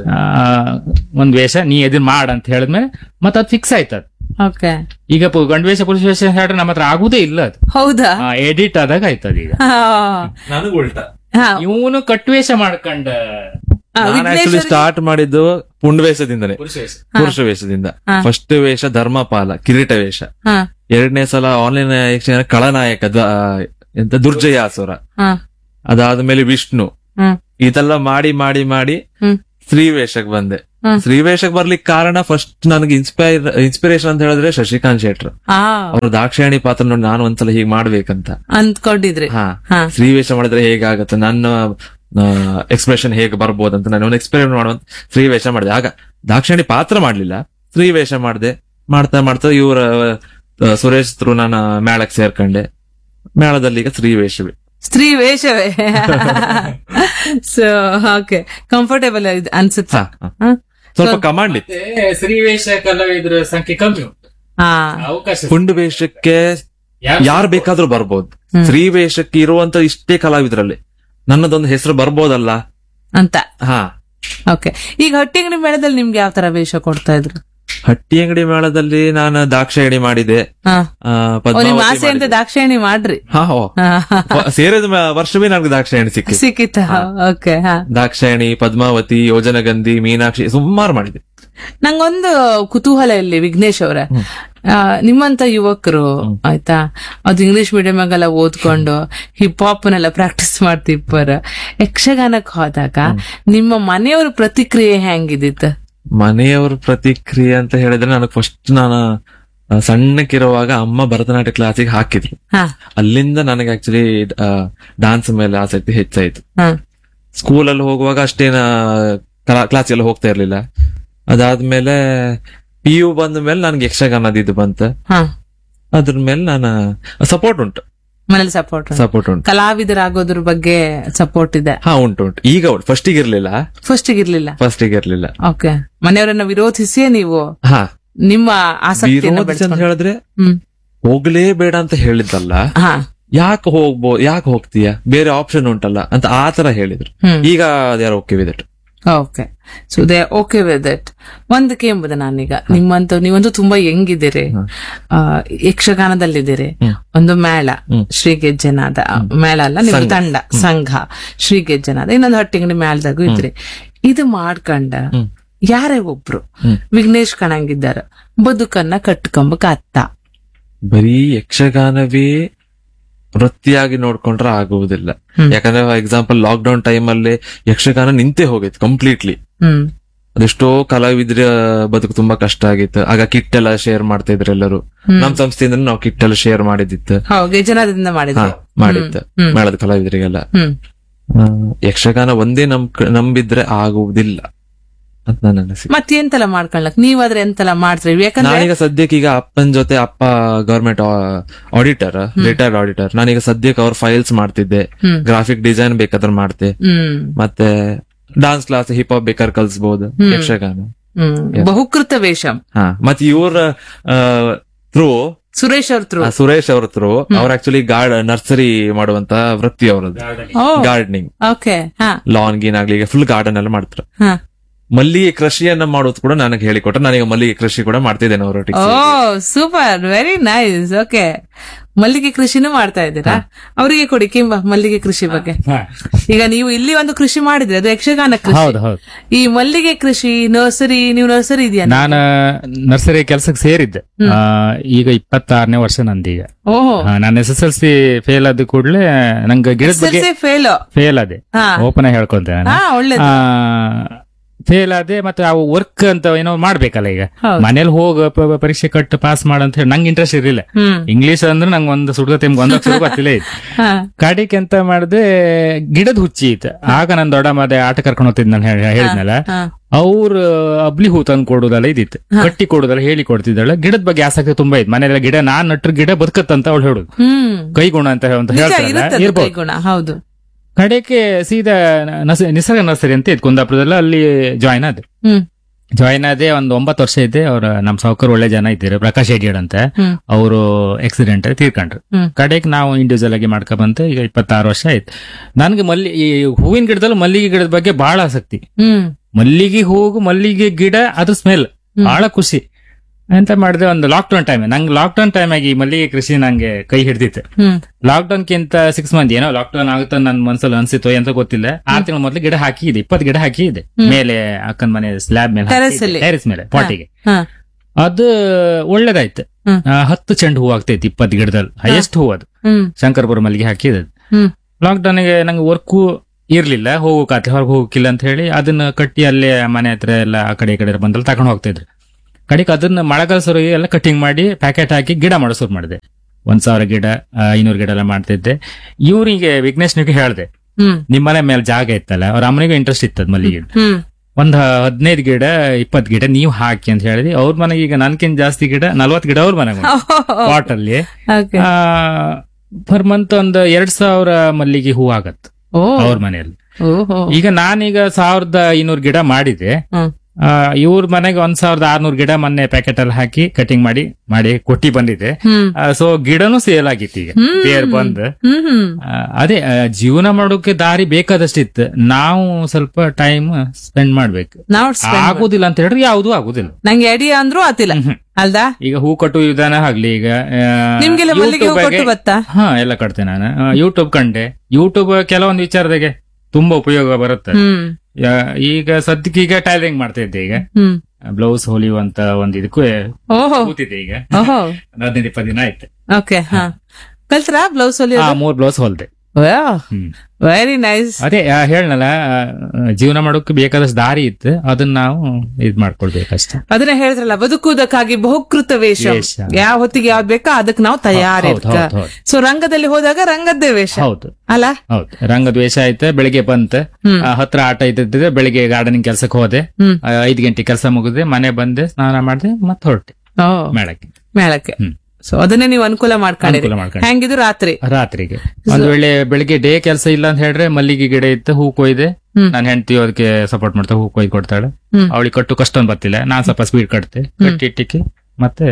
ಒಂದ್ ವೇಷ ನೀ ಎದುರು ಮಾಡ ಅಂತ ಹೇಳಿದ್ಮೇಲೆ ಮತ್ತ ಅದ್ ಫಿಕ್ಸ್ ಆಯ್ತದ ಓಕೆ ಈಗ ಪು- ಗಂಡು ವೇಷ ಪುರುಷ ವೇಷ ಹೇಳ್ರೆ ನಮ್ಮ ಹತ್ರ ಆಗುದೇ ಇಲ್ಲ ಅದು ಹೌದಾ ಎಡಿಟ್ ಆದಾಗ ಆಯ್ತದ ಈಗ ಹಾ. ನನಗೂ ಉಲ್ಟಾ ಹಾ. ಇವನು ಕಟ್ವೇಷ ಮಾಡ್ಕೊಂಡ ಆ, ನಾನು ಆಕ್ಚುಲಿ ವಿಘ್ನೇಶ್ವರಿಗೆ- ಸ್ಟಾರ್ಟ್ ಮಾಡಿದ್ದು ಪುಂಡ್ ವೇಷದಿಂದನೇ ಪುರುಷ ವೇಷ ಪುರುಷ ವೇಷದಿಂದ ಹಾ. ಫಸ್ಟ್ ವೇಷ ಧರ್ಮಪಾಲ ಕಿರೀಟ ವೇಷ ಹಾ ಎರಡನೇ ಸಲ ಆನ್ಲೈನ್ ಯಕ್ಷಗಾನ ಕಳನಾಯಕ ದ- ಎಂತ ದುರ್ಜಯಾಸುರ ಹಾ ಅದಾದ್ಮೇಲೆ ವಿಷ್ಣು ಹ್ಮ್ ಇದೆಲ್ಲ ಮಾಡಿ ಮಾಡಿ ಮಾಡಿ ಹ್ಮ್ ಸ್ತ್ರೀ ವೇಷಕ್ ಬಂದೆ ಹ್ಮ್. ಸ್ತ್ರೀ ವೇಷಕ್ ಬರ್ಲಿಕ್ಕೆ ಕಾರಣ ಫಸ್ಟ್ ನನಗೆ ಇನ್ಸ್ಪೈರ್ ಇನ್ಸ್ಪಿರೇಷನ್ ಅಂತ ಹೇಳಿದ್ರೆ ಶಶಿಕಾಂತ್ ಶೆಟ್ರ್ ಆ ಅವ್ರ ದಾಕ್ಷಾಯಣಿ ಪಾತ್ರ ನೋಡಿ ನಾನು ಒಂದ್ಸಲ ಹೀಗೆ ಮಾಡ್ಬೇಕಂತ ಅಂದ್ಕೊಂಡಿದ್ರಿ ಹಾ ಹಾ ಸ್ತ್ರೀ ವೇಷ ಮಾಡಿದ್ರೆ ಹೇಗಾಗತ್ತೆ ನನ್ನ ಎಕ್ಸ್ಪ್ರೆಷನ್ ಹೇಗೆ ಬರ್ಬೋದಂತ ನಾನು ಒಂದು ಎಕ್ಸ್ಪೆರಿಮೆಂಟ್ ಮಾಡುವಂತ ಸ್ತ್ರೀ ವೇಷ ಮಾಡಿದೆ ಆಗ ದಾಕ್ಷಾಯಣಿ ಪಾತ್ರ ಮಾಡ್ಲಿಲ್ಲ ಸ್ತ್ರೀ ವೇಷ ಮಾಡಿದೆ ಮಾಡ್ತಾ ಮಾಡ್ತಾ ಇವರ ಸುರೇಶ್ ಥ್ರೂ ನಾನು ಮೇಳಕ್ಕೆ ಸೇರ್ಕೊಂಡೆ ಮೇಳದಲ್ಲಿ ಈಗ ಸ್ತ್ರೀ ವೇಷವೇ ಸ್ತ್ರೀ ವೇಷವೇ ಸೊ ಓಕೆ ಕಂಫರ್ಟೇಬಲ್ ಅನ್ಸುತ್ತೆ ಹಾ, ಹಾ. ಹ? ಸ್ವಲ್ಪ ಕಮಾಂಡ್ ಇತ್ತು ಮತ್ತೆ ಸ್ತ್ರೀವೇಷ ಕಲಾವಿದರ ಸಂಖ್ಯೆ ಕಮ್ಮಿ ಉಂಟು ಹಾ ಅವಕಾಶ ಪುಂಡು ವೇಷಕ್ಕೆ ಯಾರು- ಯಾರು ಬೇಕಾದ್ರೂ ಬರ್ಬೋದು ಸ್ತ್ರೀ ವೇಷಕ್ಕೆ ಇರುವಂತ ಇಷ್ಟೇ ಕಲಾವಿದ್ರಲ್ಲಿ ನನ್ನದೊಂದು ಹೆಸರು ಬರ್ಬೋದಲ್ಲ ಅಂತ ಹಾ ಓಕೆ ಈಗ ಹಟ್ಟಿಂಗಡಿ ಮೇಳದಲ್ಲಿ ನಿಮ್ಗೆ ಯಾವ ತರ ವೇಷ ಕೊಡ್ತಾ ಇದ್ರು ಹಟ್ಟಿ ಅಂಗಡಿ ಮೇಳದಲ್ಲಿ ನಾನು ದಾಕ್ಷಾಯಣಿ ಮಾಡಿದೆ ಹಾ ಆ, ಓ, ಪದ್ಮಾವತಿ ನಿಮ್ ಆಸೆ ಅಂತ ಮಾಡಿದೆ. ದಾಕ್ಷಾಯಣಿ ಮಾಡ್ರಿ ಹಾ ಓ. ಹಾ, ಹಾ, ಹಾ. ಸೇರಿದ ಮ- ವರ್ಷವೇ ನನಗೆ ದಾಕ್ಷಾಯಣಿ ಸಿಕ್ಕಿ ಸಿಕ್ಕಿತ್ತ ಓಕೆ ಹಾ ದಾಕ್ಷಾಯಣಿ ಪದ್ಮಾವತಿ ಯೋಜನಗಂಧಿ ಮೀನಾಕ್ಷಿ ಸುಮಾರು ಮಾಡಿದೆ ನಂಗೊಂದು ಕುತೂಹಲ ಇಲ್ಲಿ ವಿಘ್ನೇಶ್ ಅವರ ನಿಮ್ಮಂತ ಯುವಕರು ಆಯ್ತಾ ಅದು ಇಂಗ್ಲಿಷ್ ಮೀಡಿಯಂ ಆಗೆಲ್ಲ ಓದ್ಕೊಂಡು ಹಿಪ್ ಹಾಪ್ ನೆಲ್ಲ ಪ್ರಾಕ್ಟೀಸ್ ಮಾಡ್ತಿಪ್ಪರ ಯಕ್ಷಗಾನಕ್ಕೆ ಹೋದಾಗ ನಿಮ್ಮ ಮನೆಯವ್ರ ಪ್ರತಿಕ್ರಿಯೆ ಹೆಂಗಿದಿತ್ತು ಮನೆಯವ್ರ ಪ್ರತಿಕ್ರಿಯೆ ಅಂತ ಹೇಳಿದ್ರೆ ನನಗೆ ಫಸ್ಟ್ ನಾನು ಆ, ಸಣ್ಣಕ್ಕಿರುವಾಗ ಅಮ್ಮ ಭರತನಾಟ್ಯ ಕ್ಲಾಸಿಗೆ ಹಾಕಿದ್ರು ಹಾ ಅಲ್ಲಿಂದ ನನಗೆ ಆಕ್ಚುಲಿ ಡಾನ್ಸ್ ಮೇಲೆ ಆಸಕ್ತಿ ಹೆಚ್ಚಾಯ್ತು ಹಾ ಸ್ಕೂಲಲ್ಲಿ ಹೋಗುವಾಗ ಅಷ್ಟೇನ ಕ್ಲಾಸ್ ಎಲ್ಲ ಹೋಗ್ತಾ ಇರ್ಲಿಲ್ಲ ಅದಾದ್ಮೇಲೆ ಪಿ ಯು ಬಂದ ಮೇಲೆ ನನ್ಗೆ ಯಕ್ಷಗಾನದ ಇದು ಬಂತ ಹಾ ಅದ್ರ ಮೇಲೆ ನಾನು ಸಪೋರ್ಟ್ ಉಂಟು ಮನೇಲಿ ಸಪೋರ್ಟ್ ಸಪೋರ್ಟ್ ಉಂಟು ಕಲಾವಿದರಾಗೋದ್ರ ಬಗ್ಗೆ ಸಪೋರ್ಟ್ ಇದೆ ಹಾ ಉಂಟು ಉಂಟು ಈಗ ಉಂಟು ಫಸ್ಟಿಗೆ ಇರ್ಲಿಲ್ಲ ಫಸ್ಟ್ ಇರ್ಲಿಲ್ಲ ಫಸ್ಟಿಗೆ ಇರ್ಲಿಲ್ಲ ಓಕೆ ಮನೆಯವರನ್ನ ವಿರೋಧಿಸಿಯೇ ನೀವು ಹಾ ನಿಮ್ಮ ಆಸಕ್ತಿಯನ್ನ ವಿರೋಧಿಸಿ ಅಂತ ಬೆಳೆಸ್ಕೊಂಡು ಹೇಳಿದ್ರೆ ಹ್ಮ್ ಹೋಗ್ಲೇಬೇಡ ಅಂತ ಹೇಳಿದ್ದಲ್ಲ ಹಾ ಯಾಕೆ ಹೋಗ್ಬೋ ಯಾಕೆ ಹೋಗ್ತೀಯ ಬೇರೆ ಆಪ್ಷನ್ ಉಂಟಲ್ಲ ಅಂತ ಆ ತರ ಹೇಳಿದ್ರು ಹ್ಮ್ ಈಗ ಅದ್ಯಾರು okay with it okay so they okay with it ಒಂದಕ್ಕೆ ಎಂಬುದು ನಾನೀಗ ನಿಮ್ಮಂತ ನೀವಂತೂ ತುಂಬಾ ಹೆಂಗಿದ್ದೀರಿ ಆ, ಯಕ್ಷಗಾನದಲ್ಲಿದ್ದೀರಿ ಒಂದು ಮೇಳ ಶ್ರೀ ಗೆಜ್ಜೆನಾದ ಮೇಳ ಅಲ್ಲ ನಿಮ್ಮ ತಂಡ ಸಂಘ ಶ್ರೀ ಗೆಜ್ಜೆನಾದ ಇನ್ನೊಂದು ಹಟ್ಟಿಂಗಡಿ ಮೇಳದಾಗೂ ಇದ್ರಿ ಇದು ಮಾಡ್ಕೊಂಡ ಯಾರೇ ಒಬ್ರು ವಿಘ್ನೇಶ್ ಕಣಂಗಿದ್ದಾರ ಬದುಕನ್ನ ಕಟ್ಕೊಂಬಕ್ ಅತ್ತ ಬರೀ ಯಕ್ಷಗಾನವೇ ವೃತ್ತಿಯಾಗಿ ನೋಡ್ಕೊಂಡ್ರೆ ಆಗುವುದಿಲ್ಲ ಯಾಕಂದ್ರೆ ಎಕ್ಸಾಂಪಲ್ ಲಾಕ್ ಡೌನ್ ಟೈಮ್ ಅಲ್ಲಿ ಯಕ್ಷಗಾನ ನಿಂತೇ ಹೋಗಿತ್ತು ಕಂಪ್ಲೀಟ್ಲಿ ಹ್ಮ್ ಅದೆಷ್ಟೋ ಕಲಾವಿದ್ರ ಬದುಕು ತುಂಬಾ ಕಷ್ಟ ಆಗಿತ್ತು ಆಗ ಕಿಟ್ ಎಲ್ಲ ಶೇರ್ ಮಾಡ್ತಾ ಇದ್ರು ಎಲ್ಲರೂ ನಮ್ ಸಂಸ್ಥೆಯಿಂದ ನಾವು ಕಿಟ್ ಎಲ್ಲ ಶೇರ್ ಮಾಡಿದ್ದಿತ್ತು ಹೌದು ಗೆಜ್ಜೆನಾದದಿಂದ ಹಾ ಮಾಡಿದ್ರಿ ಮಾಡಿತ್ತು ಮೇಳದ ಕಲಾವಿದರಿಗೆಲ್ಲ ಹ್ಮ್ ಆ, ಯಕ್ಷಗಾನ ಒಂದೇ ನಮ್ ನಂಬಿದ್ರೆ ಆಗುವುದಿಲ್ಲ ಅಂತ ನನ್ನ ಅನಿಸಿಕೆ ಮತ್ತೆಂತೆಲ್ಲ ಮಾಡ್ಕೊಳ್ಲಕ್ ನೀವಾದ್ರೆ ಎಂತೆಲ್ಲ ಮಾಡ್ತೀರಿ ಯಾಕಂದ್ರೆ ನಾನೀಗ ಸದ್ಯಕ್ಕೆ ಈಗ ಅಪ್ಪನ ಜೊತೆ ಅಪ್ಪ ಗವರ್ಮೆಂಟ್ ಆಡಿಟರ್ ರಿಟೈರ್ಡ್ ಆಡಿಟರ್ ನಾನೀಗ ಸದ್ಯಕ್ಕೆ ಅವ್ರ ಫೈಲ್ಸ್ ಮಾಡ್ತಿದ್ದೆ ಹ್ಮ್. ಗ್ರಾಫಿಕ್ ಡಿಸೈನ್ ಬೇಕಾದ್ರೆ ಮಾಡ್ತೆ ಹ್ಮ್ ಮತ್ತೆ ಡಾನ್ಸ್ ಕ್ಲಾಸ್ ಹಿಪ್ ಹಾಪ್ ಬೇಕಾದ್ರೆ ಕಲ್ಸ್ಬಹುದು ಯಕ್ಷಗಾನ ಹ್ಮ್ ಬಹುಕೃತ ವೇಷಂ ಹಾ ಮತ್ತೆ ಇವ್ರ ಥ್ರೂ ಸುರೇಶ್ ಅವ್ರ ಥ್ರೂ ಸುರೇಶ್ ಅವ್ರ ಥ್ರೂ ಅವ್ರ ಆಕ್ಚುಲಿ ಗಾರ್ಡ್ ನರ್ಸರಿ ಮಾಡುವಂತ ವೃತ್ತಿ ಅವರದ್ದು ಓ ಗಾರ್ಡನಿಂಗ್ ಓಕೆ ಹಾ ಲಾನ್ ಗೀನ್ ಆಗ್ಲಿ ಈಗ ಫುಲ್ ಗಾರ್ಡನ್ ಎಲ್ಲ ಮಾಡ್ತಾರೆ ಹಾ ಮಲ್ಲಿಗೆ ಕೃಷಿಯನ್ನ ಮಾಡೋದು ಕೂಡ ನನಗೆ ಹೇಳಿಕೊಟ್ರೆ ನಾನೀಗ ಮಲ್ಲಿಗೆ ಕೃಷಿ ಕೂಡ ಮಾಡ್ತಿದ್ದೇನೆ ಅವರೊಟ್ಟಿಗೆ ಓ ಸೂಪರ್ ವೆರಿ ನೈಸ್ ಓಕೆ ಮಲ್ಲಿಗೆ ಕೃಷಿನೂ ಮಾಡ್ತಾ ಇದ್ದೀರಾ ಅವರಿಗೆ ಕೊಡಿ ಕಿಂಬ ಮಲ್ಲಿಗೆ ಕೃಷಿ ಬಗ್ಗೆ ಈಗ ನೀವು ಇಲ್ಲಿ ಒಂದು ಕೃಷಿ ಮಾಡಿದ್ರೆ ಅದು ಯಕ್ಷಗಾನ ಕೃಷಿ ಹೌದು ಹೌದು ಈ ಮಲ್ಲಿಗೆ ಕೃಷಿ ನರ್ಸರಿ ನೀವು ನರ್ಸರಿ ಇದೆಯಾ ನಾನು ನರ್ಸರಿ ಕೆಲ್ಸಕ್ಕೆ ಸೇರಿದ್ದೆ ಆ, ಈಗ ಇಪ್ಪತ್ತಾರನೇ ವರ್ಷ ನಂದೀಗ ಓಹೋ ಆ, ನಾನು S S L C fail ಆದ ಕೂಡಲೇ ನಂಗೆ ಗಿಡದ ಬಗ್ಗೆ ಫೇಲ್ ಫೇಲ್ ಆದೆ ಹಾ. ಓಪನ್ ಆಗಿ ಹೇಳ್ಕೊಂತೆ ಹಾ ಒಳ್ಳೇದು ಫೇಲ್ ಆದೆ ಮತ್ತೆ ಅವು ವರ್ಕ್ ಅಂತ ಏನೋ ಮಾಡ್ಬೇಕಲ್ಲ ಈಗ ಹೌದು. ಮನೇಲಿ ಹೋಗ ಪ- ಪ- ಪರೀಕ್ಷೆ ಕಟ್ಟು ಪಾಸ್ ಮಾಡ ಅಂತ ಹೇಳಿ ನಂಗೆ ಇಂಟ್ರೆಸ್ಟ್ ಇರಲಿಲ್ಲ ಹ್ಮ್ ಇಂಗ್ಲಿಷ್ ಅಂದ್ರೆ ನಂಗೆ ಒಂದು ಸುಡ್ಗತೆ ಒಂದು ಅಕ್ಷರ ಗೊತ್ತಿಲ್ಲ ಇತ್ತು ಹಾ ಕಾಡಿಗೆ ಎಂತ ಮಾಡಿದೆ ಗಿಡದ ಹುಚ್ಚಿ ಇತ್ತು ಆಗ ನನ್ ದೊಡ್ಡ ಮದೆ ಆಟ ಕರ್ಕೊಂಡು ಹೋಗ್ತಿದ್ ನಾನು ಹೇಳಿದ್ನಲ್ಲ ಹಾ ಅವ್ರು ಅಬ್ಲಿ ಹೂ ತಂದು ಕೊಡೋದಲ್ಲ ಇದಿತ್ತು ಕಟ್ಟಿ ಕೊಡೋದಲ್ಲ ಹೇಳಿ ಕೊಡ್ತಿದ್ದಾಳೆ ಗಿಡದ ಬಗ್ಗೆ ಆಸಕ್ತಿ ತುಂಬಾ ಇತ್ತು ಮನೆಯಲ್ಲ ಗಿಡ ನಾನ್ ನಟ್ರ ಗಿಡ ಬದುಕತ್ತಂತ ಅವಳು ಹೇಳುದು ಹ್ಮ್ ಕೈಗುಣ ಅಂತ ಹೇ- ಅಂತ ನಿಜ ಹೇಳ್ತಾರಲ್ಲ ಇರುತ್ತದೆ ಇರ್ಬೋದು ಕೈಗುಣ ಹೌದು ಕಡೆಗೆ ಸೀದಾ ನಸ- ನಿಸರ್ಗ ನರ್ಸರಿ ಅಂತ ಇತ್ತು ಕುಂದಾಪುರದಲ್ಲಿ ಅಲ್ಲಿ ಜಾಯ್ನ್ ಆದೆ ಹ್ಮ್ ಜಾಯ್ನ್ ಆದೆ ಒಂದ್ ಒಂಬತ್ತು ವರ್ಷ ಇದ್ದೆ ಅವ್ರ ನಮ್ ಸಾವುಕರ್ ಒಳ್ಳೆ ಜನ ಇದ್ದಾರೆ ಪ್ರಕಾಶ್ ಹೆಡ್ಯಡ್ ಅಂತ ಹ್ಮ್ ಅವರು ಆಕ್ಸಿಡೆಂಟ್ ತೀರ್ಕೊಂಡ್ರು ಹ್ಮ್. ಕಡೆಗೆ ನಾವು ಇಂಡಿವಿಜುವಲ್ ಆಗಿ ಮಾಡ್ಕೊಂಬಂತ ಈಗ ಇಪ್ಪತ್ತಾರು ವರ್ಷ ಆಯ್ತು ನನ್ಗೆ ಮಲ್ಲಿ ಈ ಹೂವಿನ ಗಿಡದಲ್ಲಿ ಮಲ್ಲಿಗೆ ಗಿಡದ ಬಗ್ಗೆ ಬಹಳ ಆಸಕ್ತಿ ಹ್ಮ್ ಮಲ್ಲಿಗೆ ಹೂಗು ಮಲ್ಲಿಗೆ ಗಿಡ ಅದ್ರ ಸ್ಮೆಲ್ ಬಹಳ ಖುಷಿ ಎಂತ ಮಾಡಿದೆ ಒಂದು ಲಾಕ್ ಡೌನ್ ಟೈಮ್ ನಂಗೆ ಲಾಕ್ ಡೌನ್ ಟೈಮ್ ಆಗಿ ಈ ಮಲ್ಲಿಗೆ ಕೃಷಿ ನಂಗೆ ಕೈ ಹಿಡ್ದಿತ್ತು ಹ್ಮ್ ಲಾಕ್ ಡೌನ್ ಕಿಂತ ಸಿಕ್ಸ್ ಮಂತ್ ಏನೋ ಲಾಕ್ ಡೌನ್ ಆಗುತ್ತೆ ನನ್ ಮನ್ಸಲ್ಲಿ ಅನ್ಸಿತ್ತು ಅಂತ ಗೊತ್ತಿಲ್ಲ ಆರ್ ತಿಂಗಳ ಮೊದ್ಲು ಗಿಡ ಹಾಕಿದೆ ಇಪ್ಪತ್ತು ಗಿಡ ಹಾಕಿದೆ ಮೇಲೆ ಅಕ್ಕನ ಮನೆ ಸ್ಲ್ಯಾಬ್ ಮೇಲೆ Terrace ಅಲ್ಲಿ? ಟೆರೆಸ್ ಮೇಲೆ ಪಾಟಿಗೆ ಹಾ ಅದು ಒಳ್ಳೇದಾಯ್ತು ಹ್ಮ್. ಆ, ಹತ್ತು ಚೆಂಡು ಹೂ ಆಗ್ತೈತಿ ಇಪ್ಪತ್ತು ಗಿಡದಲ್ಲಿ ಹೈಯೆಸ್ಟ್ ಹೂ ಅದು ಹ್ಮ್ ಶಂಕರ್ಪುರ ಮಲ್ಲಿಗೆ ಹಾಕಿದೆ ಹ್ಮ್ ಲಾಕ್ ಡೌನ್ಗೆ ನಂಗೆ ವರ್ಕು ಇರ್ಲಿಲ್ಲ ಹೋಗೋಕಾತೆ ಹೊರಗೆ ಹೋಗಕ್ಕಿಲ್ಲ ಅಂತ ಹೇಳಿ ಅದನ್ನ ಕಟ್ಟಿ ಅಲ್ಲೇ ಮನೆ ಹತ್ರ ಎಲ್ಲ ಆ ಕಡೆ ಈ ಕಡೆ ಬಂದಲ್ಲಿ ತಗೊಂಡು ಹೋಗ್ತಿದ್ರು ಕಡೆಗೆ ಅದನ್ನ ಮಳೆಗಾಲ ಶುರು ಎಲ್ಲ ಕಟಿಂಗ್ ಮಾಡಿ ಪ್ಯಾಕೆಟ್ ಹಾಕಿ ಗಿಡ ಮಾಡೋ ಶುರು ಮಾಡಿದೆ ಒಂದ್ ಸಾವಿರ ಗಿಡ ಆ, ಐನೂರು ಗಿಡ ಎಲ್ಲ ಮಾಡ್ತಿದ್ದೆ ಇವ್ರಿಗೆ ವಿಘ್ನೇಶ್ನಿಗೆ ಹೇಳ್ದೆ ಹ್ಮ್ ನಿಮ್ ಮನೆ ಮೇಲೆ ಜಾಗ ಇತ್ತಲ್ಲ ಅವ್ರ ಅಮ್ಮನಿಗೂ ಇಂಟ್ರೆಸ್ಟ್ ಇತ್ತದ ಮಲ್ಲಿಗೆ ಹ್ಮ್ ಒಂದ್ ಹದಿನೈದು ಗಿಡ ಇಪ್ಪತ್ ಗಿಡ ನೀವು ಹಾಕಿ ಅಂತ ಹೇಳಿದ್ವಿ ಅವ್ರ ಮನೆಗೆ ಈಗ ನನ್ಕಿಂತ ಜಾಸ್ತಿ ಗಿಡ ನಲ್ವತ್ ಗಿಡ ಅವ್ರ ಮನೆಗೆ ಪಾಟ್ ಅಲ್ಲಿ ಓಕೆ ಪರ್ ಮಂತ್ ಒಂದ್ ಎರಡ್ ಸಾವಿರ ಮಲ್ಲಿಗೆ ಹೂ ಆಗತ್ ಓ ಅವ್ರ ಮನೆಯಲ್ಲಿ ಓಹೋ ಈಗ ನಾನೀಗ ಸಾವಿರದ ಐನೂರು ಗಿಡ ಮಾಡಿದೆ ಹ್ಮ್ ಇವ್ರ ಮನೆಗೆ ಒಂದ್ ಸಾವಿರದ ಆರ್ನೂರು ಗಿಡ ಮೊನ್ನೆ ಪ್ಯಾಕೆಟ್ ಅಲ್ಲಿ ಹಾಕಿ ಕಟಿಂಗ್ ಮಾಡಿ ಮಾಡಿ ಕೊಟ್ಟಿ ಬಂದಿದೆ ಹ್ಮ್ ಸೊ ಗಿಡನೂ ಸೇಲ್ ಆಗಿತ್ತು ಈಗ ಹ್ಮ್. ಬೇರ್ ಬಂದ್ ಹ್ಮ್ ಹ್ಮ್ ಆ, ಅದೇ ಆ, ಜೀವನ ಮಾಡೋಕೆ ದಾರಿ ಬೇಕಾದಷ್ಟಿತ್ತು ನಾವು ಸ್ವಲ್ಪ ಟೈಮ್ ಸ್ಪೆಂಡ್ ಮಾಡ್ಬೇಕು ನಾವು ಆಗುದಿಲ್ಲ ಅಂತ ಹೇಳಿದ್ರೆ ಯಾವ್ದು ಆಗುದಿಲ್ಲ ನಂಗೆ ಐಡಿಯಾ ಅಂದ್ರೂ ಆತಿಲ್ಲ ಅಲ್ದಾ ಈಗ ಹೂ ಕಟ್ಟುವ ವಿಧಾನ ಆಗ್ಲಿ ಈಗ ಆ, ನಿಮ್ಗೆಲ್ಲ ಮಲ್ಲಿಗೆ ಹೂ YouTube ಕೊಟ್ಟು ಗೆ- ಬತ್ತಾ ಹಾ ಎಲ್ಲ ಕಟ್ತೆ ನಾನು ಯೂಟ್ಯೂಬ್ ಕಂಡೆ ಯೂಟ್ಯೂಬ್ ಕೆಲವೊಂದು ವಿಚಾರದಾಗೆ ತುಂಬಾ ಉಪಯೋಗ ಬರುತ್ತೆ ಹ್ಮ್ ಯಾ- ಈಗ ಸದ್ಯಕ್ಕೆ ಈಗ ಟೈಲರಿಂಗ್ ಮಾಡ್ತಾ ಇದ್ದೆ ಈಗ ಹ್ಮ್ ಬ್ಲೌಸ್ ಹೊಲಿಯುವಂತ ಒಂದ್ ಇದಕ್ಕೂ ಓಹೋ ಕೂತಿದ್ದೆ ಈಗ ಓಹೋ ಒಂದ್ ಹದಿನೈದು ಇಪ್ಪತ್ತು ದಿನ ಆಯ್ತು ಓಕೆ ಹಾ ಕಲ್ತ್ರಾ ಬ್ಲೌಸ್ ಆ ಹೊಲಿಯೋದು ಮೂರ್ ಬ್ಲೌಸ್ ಹೊಲ್ದೆ ಹ್ಮ್ ವೆರಿ ನೈಸ್ ಅದೇ ಆ, ಹೇಳ್ನಲ್ಲ ಆ, ಜೀವನ ಮಾಡೋಕೆ ಬೇಕಾದಷ್ಟು ದಾರಿ ಇತ್ತು ಅದನ್ನ ನಾವು ಇದ್ ಮಾಡ್ಕೊಳ್ಬೇಕಷ್ಟೇ ಅದನ್ನ ಹೇಳಿದ್ರಲ್ಲ ಬದುಕುವುದಕ್ಕಾಗಿ ಬಹುಕೃತ ವೇಷ ವೇಷ. ಯಾವ ಹೊತ್ತಿಗೆ ಯಾವ್ದು ಬೇಕೋ ಅದಕ್ಕೆ ನಾವು ತಯಾರಿ ಹೌದು, ಹೌದು, ಹೌದು. ಸೊ ರಂಗದಲ್ಲಿ ಹೋದಾಗ ರಂಗದ್ದೇ ವೇಷ ಹೌದು ಅಲ್ಲ ಹೌದು ರಂಗದ ವೇಷ ಆಯ್ತು ಬೆಳಿಗ್ಗೆ ಬಂತ ಹ್ಮ್. ಆ, ಹತ್ರ ಆಟ ಇದ್ದಿದ್ರೆ ಬೆಳಿಗ್ಗೆ ಗಾರ್ಡನಿಂಗ್ ಕೆಲ್ಸಕ್ಕೆ ಹೋದೆ ಹ್ಮ್ ಆ, ಐದ್ ಗಂಟೆ ಕೆಲಸ ಮುಗಿದೆ ಮನೆ ಬಂದೆ ಸ್ನಾನ ಮಾಡಿದೆ ಮತ್ತೆ ಹೊರಟೆ ಓ ಮೇಳಕ್ಕೆ ಮೇಳಕ್ಕೆ ಹ್ಮ್. ಸೊ ಅದನ್ನೇ ನೀವು ಅನುಕೂಲ ಮಾಡ್ಕೊಂಡಿರಿ ಅನುಕೂಲ ಮಾಡ್ಕೊಂಡೆ. ಹೆಂಗಿದ್ರು ರಾತ್ರಿ ರಾತ್ರಿಗೆ ಒಂದ್ ವೇಳೆ ಬೆಳಿಗ್ಗೆ ಡೇ ಕೆಲಸ ಇಲ್ಲ ಅಂತ ಹೇಳಿದ್ರೆ ಮಲ್ಲಿಗೆ ಗಿಡ ಇತ್ತು ಹೂ ಕೊಯ್ದೆ ಹ್ಮ್. ನಾನು ಹೆಂಡತಿ ಅದಕ್ಕೆ ಸಪೋರ್ಟ್ ಮಾಡ್ತಾ ಹೂ ಕೊಯ್ದು ಕೊಡ್ತಾಳೆ ಹ್ಮ್. ಅವಳಿಗೆ ಕಟ್ಟು ಕಷ್ಟ ಅಂತ ಬರ್ತಿಲ್ಲ ನಾನ್ ಸ್ವಲ್ಪ ಸ್ಪೀಡ್ ಕಟ್ತೆ ಕಟ್ಟಿ ಇಟ್ಟಿಕ್ಕೆ ಮತ್ತೆ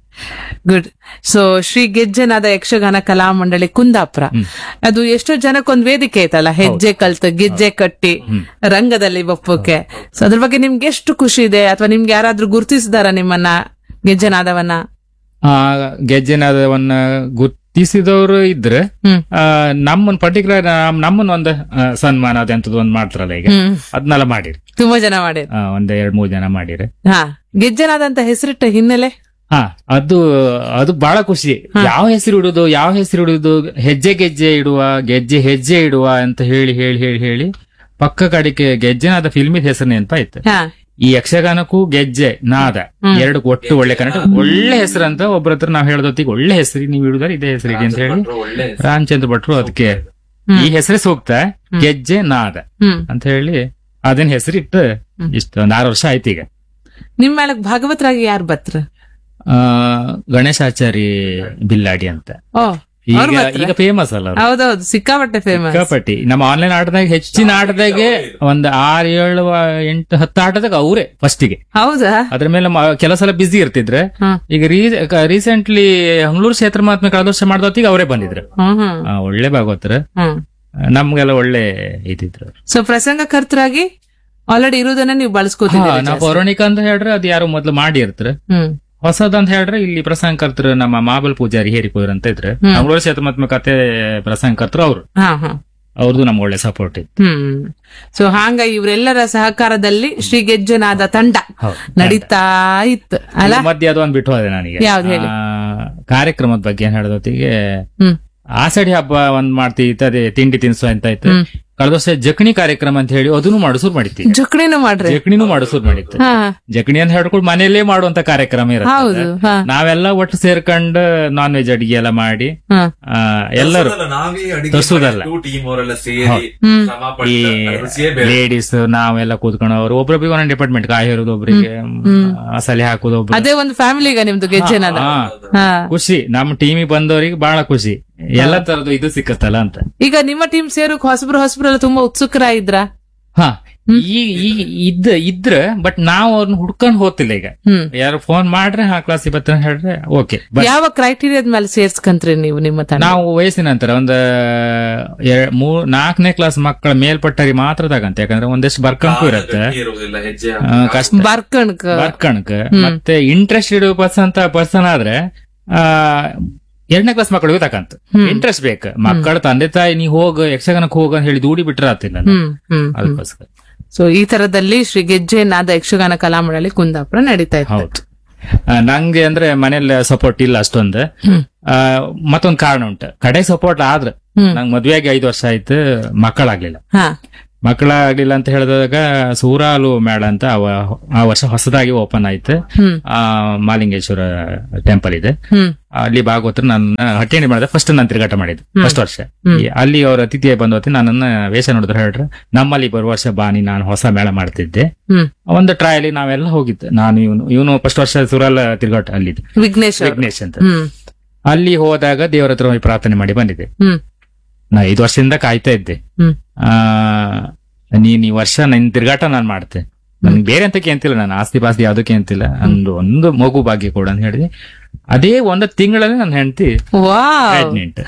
ಗುಡ್ ಸೊ ಶ್ರೀ ಗೆಜ್ಜೆನಾದ ಯಕ್ಷಗಾನ ಕಲಾ ಮಂಡಳಿ ಕುಂದಾಪುರ ಅದು ಎಷ್ಟೋ ಜನಕ್ಕೊಂದ್ ವೇದಿಕೆ ಐತಲ್ಲ ಹೆಜ್ಜೆ ಕಲ್ತು ಗೆಜ್ಜೆ ಕಟ್ಟಿ ರಂಗದಲ್ಲಿ ಬಪ್ಪಕ್ಕೆ ಸೊ ಅದ್ರ ಬಗ್ಗೆ ನಿಮ್ಗೆ ಎಷ್ಟು ಖುಷಿ ಇದೆ ಅಥವಾ ನಿಮ್ಗೆ ಯಾರಾದ್ರೂ ಗುರುತಿಸಿದಾರ ನಿಮ್ಮನ್ನ ಗೆಜ್ಜೆನಾದವನ್ನ ಆ ಗೆಜ್ಜೆನಾದವನ್ನ ಗುರ್ತಿಸಿದವರು ಇದ್ರೆ ಹ್ಮ್ ಆ, ನಮ್ಮನ್ ಪರ್ಟಿಕ್ಯುಲರ್ ನಮ್ಮನ್ನ ಒಂದು ಆ, ಸನ್ಮಾನ ಅದಂತದ್ದು ಒಂದ್ ಮಾಡ್ತಾರಲ್ಲ ಈಗ ಹ್ಮ್ ಅದನ್ನೆಲ್ಲ ಮಾಡಿರಿ ತುಂಬಾ ಜನ ಮಾಡಿರ್ ಆ, ಒಂದ್ ಎರಡ್ ಮೂರ್ ಜನ ಮಾಡಿರಿ ಹಾ ಗೆಜ್ಜೆನಾದ ಅಂತ ಹೆಸರಿಟ್ಟ ಹಿನ್ನೆಲೆ ಹಾ ಅದು ಅದು ಬಹಳ ಖುಷಿ ಯಾವ ಹೆಸರು ಇಡುದು ಯಾವ ಹೆಸರು ಇಡುದು ಹೆಜ್ಜೆ ಗೆಜ್ಜೆ ಇಡುವ ಗೆಜ್ಜೆ ಹೆಜ್ಜೆ ಇಡುವ ಅಂತ ಹೇಳಿ ಹೇಳಿ ಹೇಳಿ ಹೇಳಿ ಪಕ್ಕ ಕಡೆಗೆ ಗೆಜ್ಜೆನಾದ ಫಿಲ್ಮಿದ ಹೆಸರು ನೆನಪಾಯ್ತು ಹಾ ಈ ಯಕ್ಷಗಾನಕ್ಕೂ ಗೆಜ್ಜೆ ನಾದ ಎರಡು ಒಟ್ಟು ಒಳ್ಳೆ ಕನ್ನಡ ಒಳ್ಳೆ ಹೆಸರು ಅಂತ ಒಬ್ಬರ ಹತ್ರ ನಾವ್ ಹೇಳದೊತ್ತಿಗೆ ಒಳ್ಳೆ ಹೆಸರು ನೀವು ಇಡುದಾರೆ ಇದೇ ಹೆಸರು ಇದೆ ಅಂತ ಹೇಳಿ ರಾಮಚಂದ್ರ ಭಟ್ರು ಅದಕ್ಕೆ ಈ ಹೆಸರೇ ಸೂಕ್ತ ಗೆಜ್ಜೆ ನಾದ ಹ್ಮ್ ಅಂತ ಹೇಳಿ ಅದನ್ನ ಹೆಸರಿಟ್ಟು ಇಷ್ಟು ಒಂದ್ ಆರು ವರ್ಷ ಆಯ್ತು ಈಗ ನಿಮ್ ಮೇಳಕ್ ಭಾಗವತರಾಗಿ ಯಾರು ಬತ್ರ ಆ ಗಣೇಶಾಚಾರಿ ಬಿಲ್ಲಾಡಿ ಅಂತ ಓ ಈಗ ಅವ್ರ್ ಬರ್ತಾರಾ? ಈಗ ಫೇಮಸ್ ಅಲ್ಲ ಅವ್ರು. ಹೌದೌದು ಸಿಕ್ಕಾಪಟ್ಟೆ ಫೇಮಸ್ ಸಿಕ್ಕಾಪಟ್ಟಿ ನಮ್ಮ ಆನ್ಲೈನ್ ಆಟದಾಗ ಹೆಚ್ಚಿನ ಆಟದಾಗೆ ಒಂದ್ ಆರ್ ಏಳು ಎಂಟು ಹತ್ತು ಆಟದಾಗ ಅವರೇ ಫಸ್ಟಿಗೆ ಹೌದಾ ಅದ್ರ ಮೇಲೆ ಮ- ಕೆಲವು ಸಲ ಬಿಸಿ ಇರ್ತಿದ್ರೆ ಹ್ಮ್ ಈಗ ರೀಸೆಂಟ್ಲಿ ಹಂಗ್ಳೂರ್ ಕ್ಷೇತ್ರ ಮಹಾತ್ಮೆ ಕಳೆದ ವರ್ಷ ಮಾಡ್ದೊತ್ತಿಗೆ ಅವರೇ ಬಂದಿದ್ರು ಹ್ಮ್ ಹ್ಮ್ ಆ, ಒಳ್ಳೆ ಭಾಗವತರ ಹ್ಮ್ ನಮ್ಗೆಲ್ಲ ಒಳ್ಳೆ ಇದಿದ್ರು ಸೊ ಪ್ರಸಂಗ ಕರ್ತರಾಗಿ ಆಲ್ರೆಡಿ ಇರುವುದನ್ನ ನೀವು ಹಾ, ಬಳಸ್ಕೋತಿದ್ದೀರಿ ನಾವು ಪೌರಾಣಿಕ ಅಂತ ಹೇಳ್ರೆ ಅದು ಯಾರು ಮೊದ್ಲು ಮಾಡಿ ಇರ್ತಾರೆ ಹ್ಮ್ ಹೊಸದಂತ ಹೇಳ್ರೆ ಇಲ್ಲಿ ಪ್ರಸಂಗಕರ್ತರು ನಮ್ಮ ಮಾಬಲ್ ಪೂಜಾರಿ ಹೇರಿಕೋರ್ ಅಂತ ಇದ್ರೆ ಹ್ಮ್. ಮಂಗಳೂರು ಕ್ಷೇತ್ರ ಕತೆ ಪ್ರಸಂಗಕರ್ತರು ಅವರು ಹಾ ಹಾ ಅವ್ರದ್ದು ನಮ್ಗೆ ಒಳ್ಳೆ ಸಪೋರ್ಟ್ ಇತ್ತು ಹ್ಮ್ ಸೊ ಹಾಂಗ ಇವರೆಲ್ಲರ ಸಹಕಾರದಲ್ಲಿ ಶ್ರೀ ಗೆಜ್ಜನಾದ ತಂಡ ಹೌದು. ನಡೀತಾ ಇತ್ತು ಅಲ್ಲ ಈ ಮಧ್ಯೆ ಅದು ಒಂದ್ ಬಿಟ್ಟು ಹೋದೆ ನನಗೆ ಯಾವ್ದು ಹೇಳಿ? ಆ, ಕಾರ್ಯಕ್ರಮದ ಬಗ್ಗೆ ಏನ್ ಹೇಳೋದೊತ್ತಿಗೆ ಹ್ಮ್ ಆಸಡಿ ಹಬ್ಬ ಒಂದ್ ಮಾಡ್ತಿತ್ತು ಅದೇ ತಿಂಡಿ ತಿನ್ಸು ಅಂತ ಇತ್ತು ಹ್ಮ್. ಕಳೆದ ವರ್ಷ ಜಕಣಿ ಕಾರ್ಯಕ್ರಮ ಅಂತ ಹೇಳಿ ಅದನ್ನು ಮಾಡಿಸೂರ್ ಮಾಡಿತ್ತು ಜಕ್ಣಿನೂ ಮಾಡ್ರಿ ಜಕಣಿನೂ ಮಾಡಿಸೂರ್ ಮಾಡಿತ್ತು ಹಾ ಜಕಣಿ ಅಂತ ಹೇಳ್ಕೊಂಡು ಮನೆಯಲ್ಲೇ ಮಾಡುವಂತ ಕಾರ್ಯಕ್ರಮ ಇರುತ್ತೆ ಹೌದು ಹಾ ನಾವೆಲ್ಲ ಒಟ್ಟು ಸೇರ್ಕೊಂಡು ನಾನ್ ವೆಜ್ ಅಡಿಗೆ ಎಲ್ಲ ಮಾಡಿ ಹಾ ಆ, ಎಲ್ಲರೂ ನಾವೇ ಅಡಿಗೆ ತರ್ಸುದಲ್ಲ. ಟೀಮ್ ಅವರೆಲ್ಲ ಸೇರಿ ಹ್ಮ್ ಶ್ರಮ ಈ ಪಟ್ಟ ರುಚಿಯೇ ಬೇರೆ. ಲೇಡೀಸ್ ನಾವೆಲ್ಲ ಕೂತ್ಕೊಂಡು ಅವ್ರು ಒಬ್ರೊಬ್ರಿಗೆ ಒಂದೊಂದು ಡಿಪಾರ್ಟ್ಮೆಂಟ್ ಕಾಯಿ ಹೇರೋದು ಒಬ್ರಿಗೆ ಮಸಾಲೆ ಹಾಕೋದು ಒಬ್ರು ಅದೇ ಒಂದು ಫ್ಯಾಮಿಲಿಗ ನಿಮ್ದು ಗೆಜ್ಜೆನಾದ ಹಾ. ಹಾ ಖುಷಿ ನಮ್ಮ ಟೀಮಿಗೆ ಬಂದವರಿಗೆ ಬಹಳ ಖುಷಿ ಎಲ್ಲ ತರದ್ದು ಇದು ಸಿಕ್ಕತ್ತಲ್ಲ ಅಂತ ಈಗ ನಿಮ್ಮ ಟೀಮ್ ಸೇರಕ್ ಹೊಸಬ್ರು ಹೊಸಬ್ರೆಲ್ಲ ತುಂಬಾ ಉತ್ಸುಕರಾಗಿದ್ರ ಹಾ ಈ ಈ ಇದ್ದ ಇದ್ರ ಬಟ್ ನಾವು ಅವ್ರನ್ನ ಹುಡ್ಕೊಂಡ್ ಹೋಗ್ತಿಲ್ಲ ಈಗ ಹ್ಮ್ ಯಾರು ಫೋನ್ ಮಾಡ್ರೆ ಹಾ ಕ್ಲಾಸ್ ಇವತ್ತ ಹೇಳಿದ್ರೆ ಓಕೆ ಯಾವ ಕ್ರೈಟೀರಿಯಾದ ಮೇಲೆ ಸೇರ್ಸ್ಕಂತ್ರಿ ನೀವು ನಿಮ್ಮ ತಂಡ ನಾವು ವಯಸ್ಸಿನ ನಂತರ ಒಂದು ಎರ- ಮೂರ್ ನಾಲ್ಕನೇ ಕ್ಲಾಸ್ ಮಕ್ಕಳ ಮೇಲ್ಪಟ್ಟರಿ ಮಾತ್ರ ತಗಂತ ಯಾಕಂದ್ರೆ ಒಂದಷ್ಟು ಬರ್ಕಂಕು ಇರತ್ತೆ ಇರುವುದಿಲ್ಲ ಹೆಜ್ಜೆ ಆ, ಕಷ್ಟ ಬರ್ಕಣ್ಕ ಬರ್ಕಣಕ್ ಮತ್ತೆ ಇಂಟ್ರೆಸ್ಟ್ ಇಡುವ ಪರ್ಸನ್ ಪರ್ಸನ್ ಆದ್ರೆ ಆ ಎರಡನೇ ಕ್ಲಾಸ್ ಮಕ್ಕಳಿಗೂ ತಕಂತ ಇಂಟ್ರೆಸ್ಟ್ ಬೇಕು ಮಕ್ಕಳ ತಂದೆ ತಾಯಿ ನೀ ಹೋಗ ಯಕ್ಷಗಾನಕ್ಕೆ ಹೋಗ ಅಂತ ಹೇಳಿ ದೂಡಿ ಬಿಟ್ರೆ ಆತಿಲ್ಲ ಹ್ಮ್ ಹ್ಮ್ ಅದಕ್ಕೋಸ್ಕರ ಸೊ ಈ ತರದಲ್ಲಿ ಶ್ರೀ ಗೆಜ್ಜೆನಾದ ಯಕ್ಷಗಾನ ಕಲಾಮಂಡಳಿ ಕುಂದಾಪುರ ನಡೀತಾ ಇತ್ತು ಹೌದು ಆ, ನಂಗೆ ಅಂದ್ರೆ ಮನೇಲಿ ಸಪೋರ್ಟ್ ಇಲ್ಲ ಅಷ್ಟೊಂದು ಹ್ಮ್. ಆ, ಮತ್ತೊಂದು ಕಾರಣ ಉಂಟು ಕಡೆ ಸಪೋರ್ಟ್ ಆದ್ರೆ ಹ್ಮ್. ನಂಗೆ ಮದ್ವೆಯಾಗಿ ಐದು ವರ್ಷ ಆಯ್ತು ಮಕ್ಕಳಾಗ್ಲಿಲ್ಲ ಹಾ ಮಕ್ಕಳಾಗ್ಲಿಲ್ಲ ಅಂತ ಹೇಳಿದಾಗ ಸೂರಾಲು ಮೇಳ ಅಂತ ಅವ- ಆ ವರ್ಷ ಹೊಸದಾಗಿ ಓಪನ್ ಆಯ್ತು ಹ್ಮ್ ಆ ಮಾಲಿಂಗೇಶ್ವರ ಟೆಂಪಲ್ ಇದೆ ಹ್ಮ್ ಅಲ್ಲಿ ಭಾಗವತರು ನನ್ನ ಹಟ್ಟಿಣಿ ಮಾಡಿದೆ ಫಸ್ಟ್ ನಾನು ತಿರುಗಾಟ ಮಾಡಿದ್ದು ಫಸ್ಟ್ ವರ್ಷ ಹ್ಮ್. ಈ- ಅಲ್ಲಿ ಅವ್ರ ಅತಿಥಿಯ ಬಂದ ಹೊತ್ತಿಗೆ ನನ್ನನ್ನ ವೇಷ ನೋಡಿದ್ರೆ ಹೇಳ್ರೆ ನಮ್ಮಲ್ಲಿ ಬರುವ ವರ್ಷ ಬಾನಿ ನಾನು ಹೊಸ ಮೇಳ ಮಾಡ್ತಿದ್ದೆ ಹ್ಮ್ ಒಂದು ಟ್ರಯಲಿ ನಾವೆಲ್ಲ ಹೋಗಿದ್ದು ನಾನು ಇವನು ಇವನು ಫಸ್ಟ್ ವರ್ಷ ಸುರಲ್ ತಿರುಗಾಟ ಅಲ್ಲಿದ್ದು ವಿಘ್ನೇಶ್ ಅವ್ರು. ವಿಘ್ನೇಶ್ ಅಂತ ಹ್ಮ್ ಅಲ್ಲಿ ಹೋದಾಗ ದೇವರ ಹತ್ರ ಹೋಗಿ ಪ್ರಾರ್ಥನೆ ಮಾಡಿ ಬಂದಿದ್ದೆ ಹ್ಮ್ ನಾ ಐದು ವರ್ಷದಿಂದ ಕಾಯ್ತಾ ಇದ್ದೆ ಹ್ಮ್ ಆ ನೀನ್ ಈ ವರ್ಷ ನನ್ ತಿರುಗಾಟ ನಾನ್ ಮಾಡ್ತೆ ನನ್ಗೆ ಬೇರೆ ಅಂತ ಕೇಂತಿಲ್ಲ ನಾನು ಆಸ್ತಿ ಪಾಸ್ತಿ ಯಾವ್ದಕ್ಕೆ ಅಂತಿಲ್ಲ ಒಂದು ಒಂದು ಮಗು ಭಾಗ್ಯ ಕೊಡು ಅಂತ ಹೇಳಿದೆ ಅದೇ ಒಂದು ತಿಂಗಳಲ್ಲಿ ನನ್ನ ಹೆಂಡತಿ ವಾವ್ ಪ್ರೆಗ್ನೆಂಟ್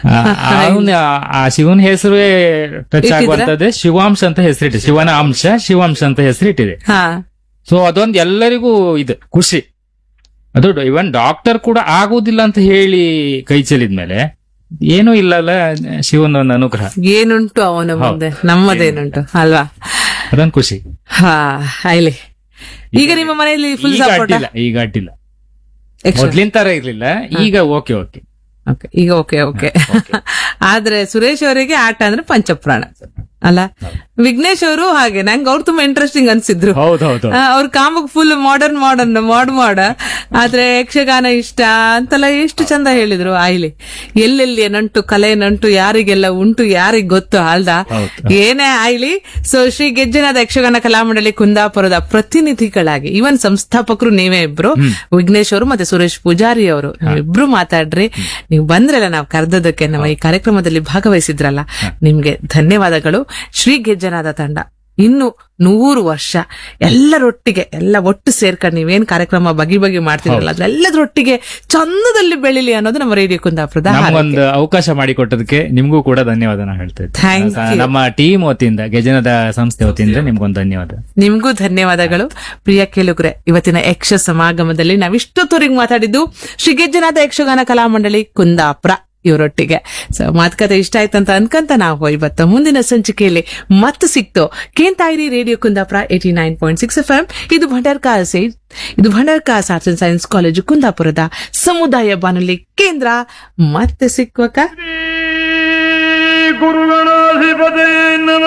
ಅವನ ಆ ಶಿವನ ಹೆಸರು ಟಚ್ ಆಗುವಂತದ್ದೇ ಶಿವಾಂಶ ಅಂತ ಹೆಸರಿಟ್ಟಿದೆ ಶಿವನ ಅಂಶ ಶಿವಾಂಶ ಅಂತ ಹೆಸರಿಟ್ಟಿದೆ ಹಾ ಸೊ ಅದೊಂದು ಎಲ್ಲರಿಗೂ ಇದು ಖುಷಿ ಅದು ಇವನ್ ಡಾಕ್ಟರ್ ಕೂಡ ಆಗುದಿಲ್ಲ ಅಂತ ಹೇಳಿ ಕೈ ಚೆಲ್ಲಿದ್ಮೇಲೆ ಏನೂ ಇಲ್ಲಲ್ಲ ಶಿವನ ಒಂದು ಅನುಗ್ರಹ ಏನುಂಟು ಅವನ ಮುಂದೆ ನಮ್ಮದೇನುಂಟು ಅಲ್ವಾ ಅದೊಂದು ಖುಷಿ ಹಾ ಆಯ್ಲಿ ಈಗ ನಿಮ್ಮ ಮನೆಯಲ್ಲಿ ಫುಲ್ ಈಗ ಸಪೋರ್ಟ್ ಅಡ್ಡಿಲ್ಲ ಈಗ ಅಡ್ಡಿಲ್ಲ ಮೊದ್ಲಿನ ತರ ಇರ್ಲಿಲ್ಲ ಈಗ ಓಕೆ ಓಕೆ ಈಗ ಓಕೆ ಓಕೆ ಆದ್ರೆ ಸುರೇಶ್ ಅವರಿಗೆ ಆಟ ಅಂದ್ರೆ ಪಂಚಪ್ರಾಣ ಅಲ್ಲ ವಿಘ್ನೇಶ್ ಅವರು ಹಾಗೆ ನಂಗೆ ಅವ್ರು ತುಂಬಾ ಇಂಟ್ರೆಸ್ಟಿಂಗ್ ಅನ್ಸಿದ್ರು ಹೌದೌದು ಆ, ಅವ್ರ ಕಾಮಕ್ ಫುಲ್ ಮಾಡರ್ನ್ ಮಾಡರ್ನ್ ಮಾಡ್ ಮಾಡ ಆದ್ರೆ ಯಕ್ಷಗಾನ ಇಷ್ಟ ಅಂತೆಲ್ಲ ಎಷ್ಟು ಚಂದ ಹೇಳಿದ್ರು ಆಯ್ಲಿ ಎಲ್ಲೆಲ್ಲಿ ನಂಟು ಕಲೆ ನಂಟು ಯಾರಿಗೆಲ್ಲ ಉಂಟು ಯಾರಿಗ್ ಗೊತ್ತು ಅಲ್ದ ಹೌದು. ಏನೇ ಆಯ್ಲಿ ಸೊ ಶ್ರೀ ಗೆಜ್ಜನಾದ ಯಕ್ಷಗಾನ ಕಲಾಮಂಡಳಿ ಕುಂದಾಪುರದ ಪ್ರತಿನಿಧಿಗಳಾಗಿ ಇವನ್ ಸಂಸ್ಥಾಪಕರು ನೀವೇ ಇಬ್ರು ವಿಘ್ನೇಶ್ ಅವರು ಮತ್ತೆ ಸುರೇಶ್ ಪೂಜಾರಿ ಅವರು ಇಬ್ರು ಮಾತಾಡ್ರಿ ನೀವು ಬಂದ್ರಲ್ಲ ನಾವು ಕರೆದದಕ್ಕೆ ನಮ್ಮ ಈ ಕಾರ್ಯಕ್ರಮದಲ್ಲಿ ಭಾಗವಹಿಸಿದ್ರಲ್ಲ ನಿಮ್ಗೆ ಧನ್ಯವಾದಗಳು ಶ್ರೀ ಗೆಜ್ಜನಾದ ತಂಡ ಇನ್ನು ನೂರು ವರ್ಷ ಎಲ್ಲರೊಟ್ಟಿಗೆ ಎಲ್ಲ ಒಟ್ಟು ಸೇರ್ಕೊಂಡು ನೀವೇನ್ ಕಾರ್ಯಕ್ರಮ ಬಗೆ ಬಗೆ ಮಾಡ್ತಿದ್ರಲ್ಲ ಅದೆಲ್ಲದರೊಟ್ಟಿಗೆ ಚಂದದಲ್ಲಿ ಬೆಳಿಲಿ ಅನ್ನೋದು ನಮ್ಮ ರೇಡಿಯೋ ಕುಂದಾಪುರದ ಹಾರೈಕೆ. ನಮ್ಗೊಂದು ಅವಕಾಶ ಮಾಡಿಕೊಟ್ಟದಕ್ಕೆ ನಿಮ್ಗೂ ಕೂಡ ಧನ್ಯವಾದ ನಾ ಹೇಳ್ತಾ Thank ಇದ್ದೆ you. ನಮ್ಮ ಟೀಮ್ ವತಿಯಿಂದ ಗೆಜನದ ಸಂಸ್ಥೆ ವತಿಯಿಂದ ನಿಮ್ಗೊಂದು ಧನ್ಯವಾದ ನಿಮ್ಗೂ ಧನ್ಯವಾದಗಳು ಪ್ರಿಯ ಕೇಳುಗರೆ ಇವತ್ತಿನ ಯಕ್ಷ ಸಮಾಗಮದಲ್ಲಿ ನಾವಿಷ್ಟೊತ್ತವರೆಗೆ ಮಾತಾಡಿದ್ದು ಶ್ರೀ ಗೆಜ್ಜನಾಥ ಯಕ್ಷಗಾನ ಕಲಾಮಂಡಳಿ ಕುಂದಾಪುರ ಇವರೊಟ್ಟಿಗೆ ಸೊ ಮಾತುಕತೆ ಇಷ್ಟ ಆಯ್ತಂತ ಅನ್ಕಂತ ನಾವು ಇವತ್ತು ಮುಂದಿನ ಸಂಚಿಕೆಯಲ್ಲಿ ಮತ್ತೆ ಸಿಕ್ತು ಕೇಂತಾಯಿರಿ radio Kundapura eighty nine point six F M ಇದು ಭಂಡಾರ್ಕಾ ಸೇ ಇದು Bhandarkars arts and science college ಕುಂದಾಪುರದ ಸಮುದಾಯ ಬಾನುಲಿ ಕೇಂದ್ರ ಮತ್ತೆ ಸಿಕ್ಕುವಕ ಗುರುಗಣಾಧಿಪತಿ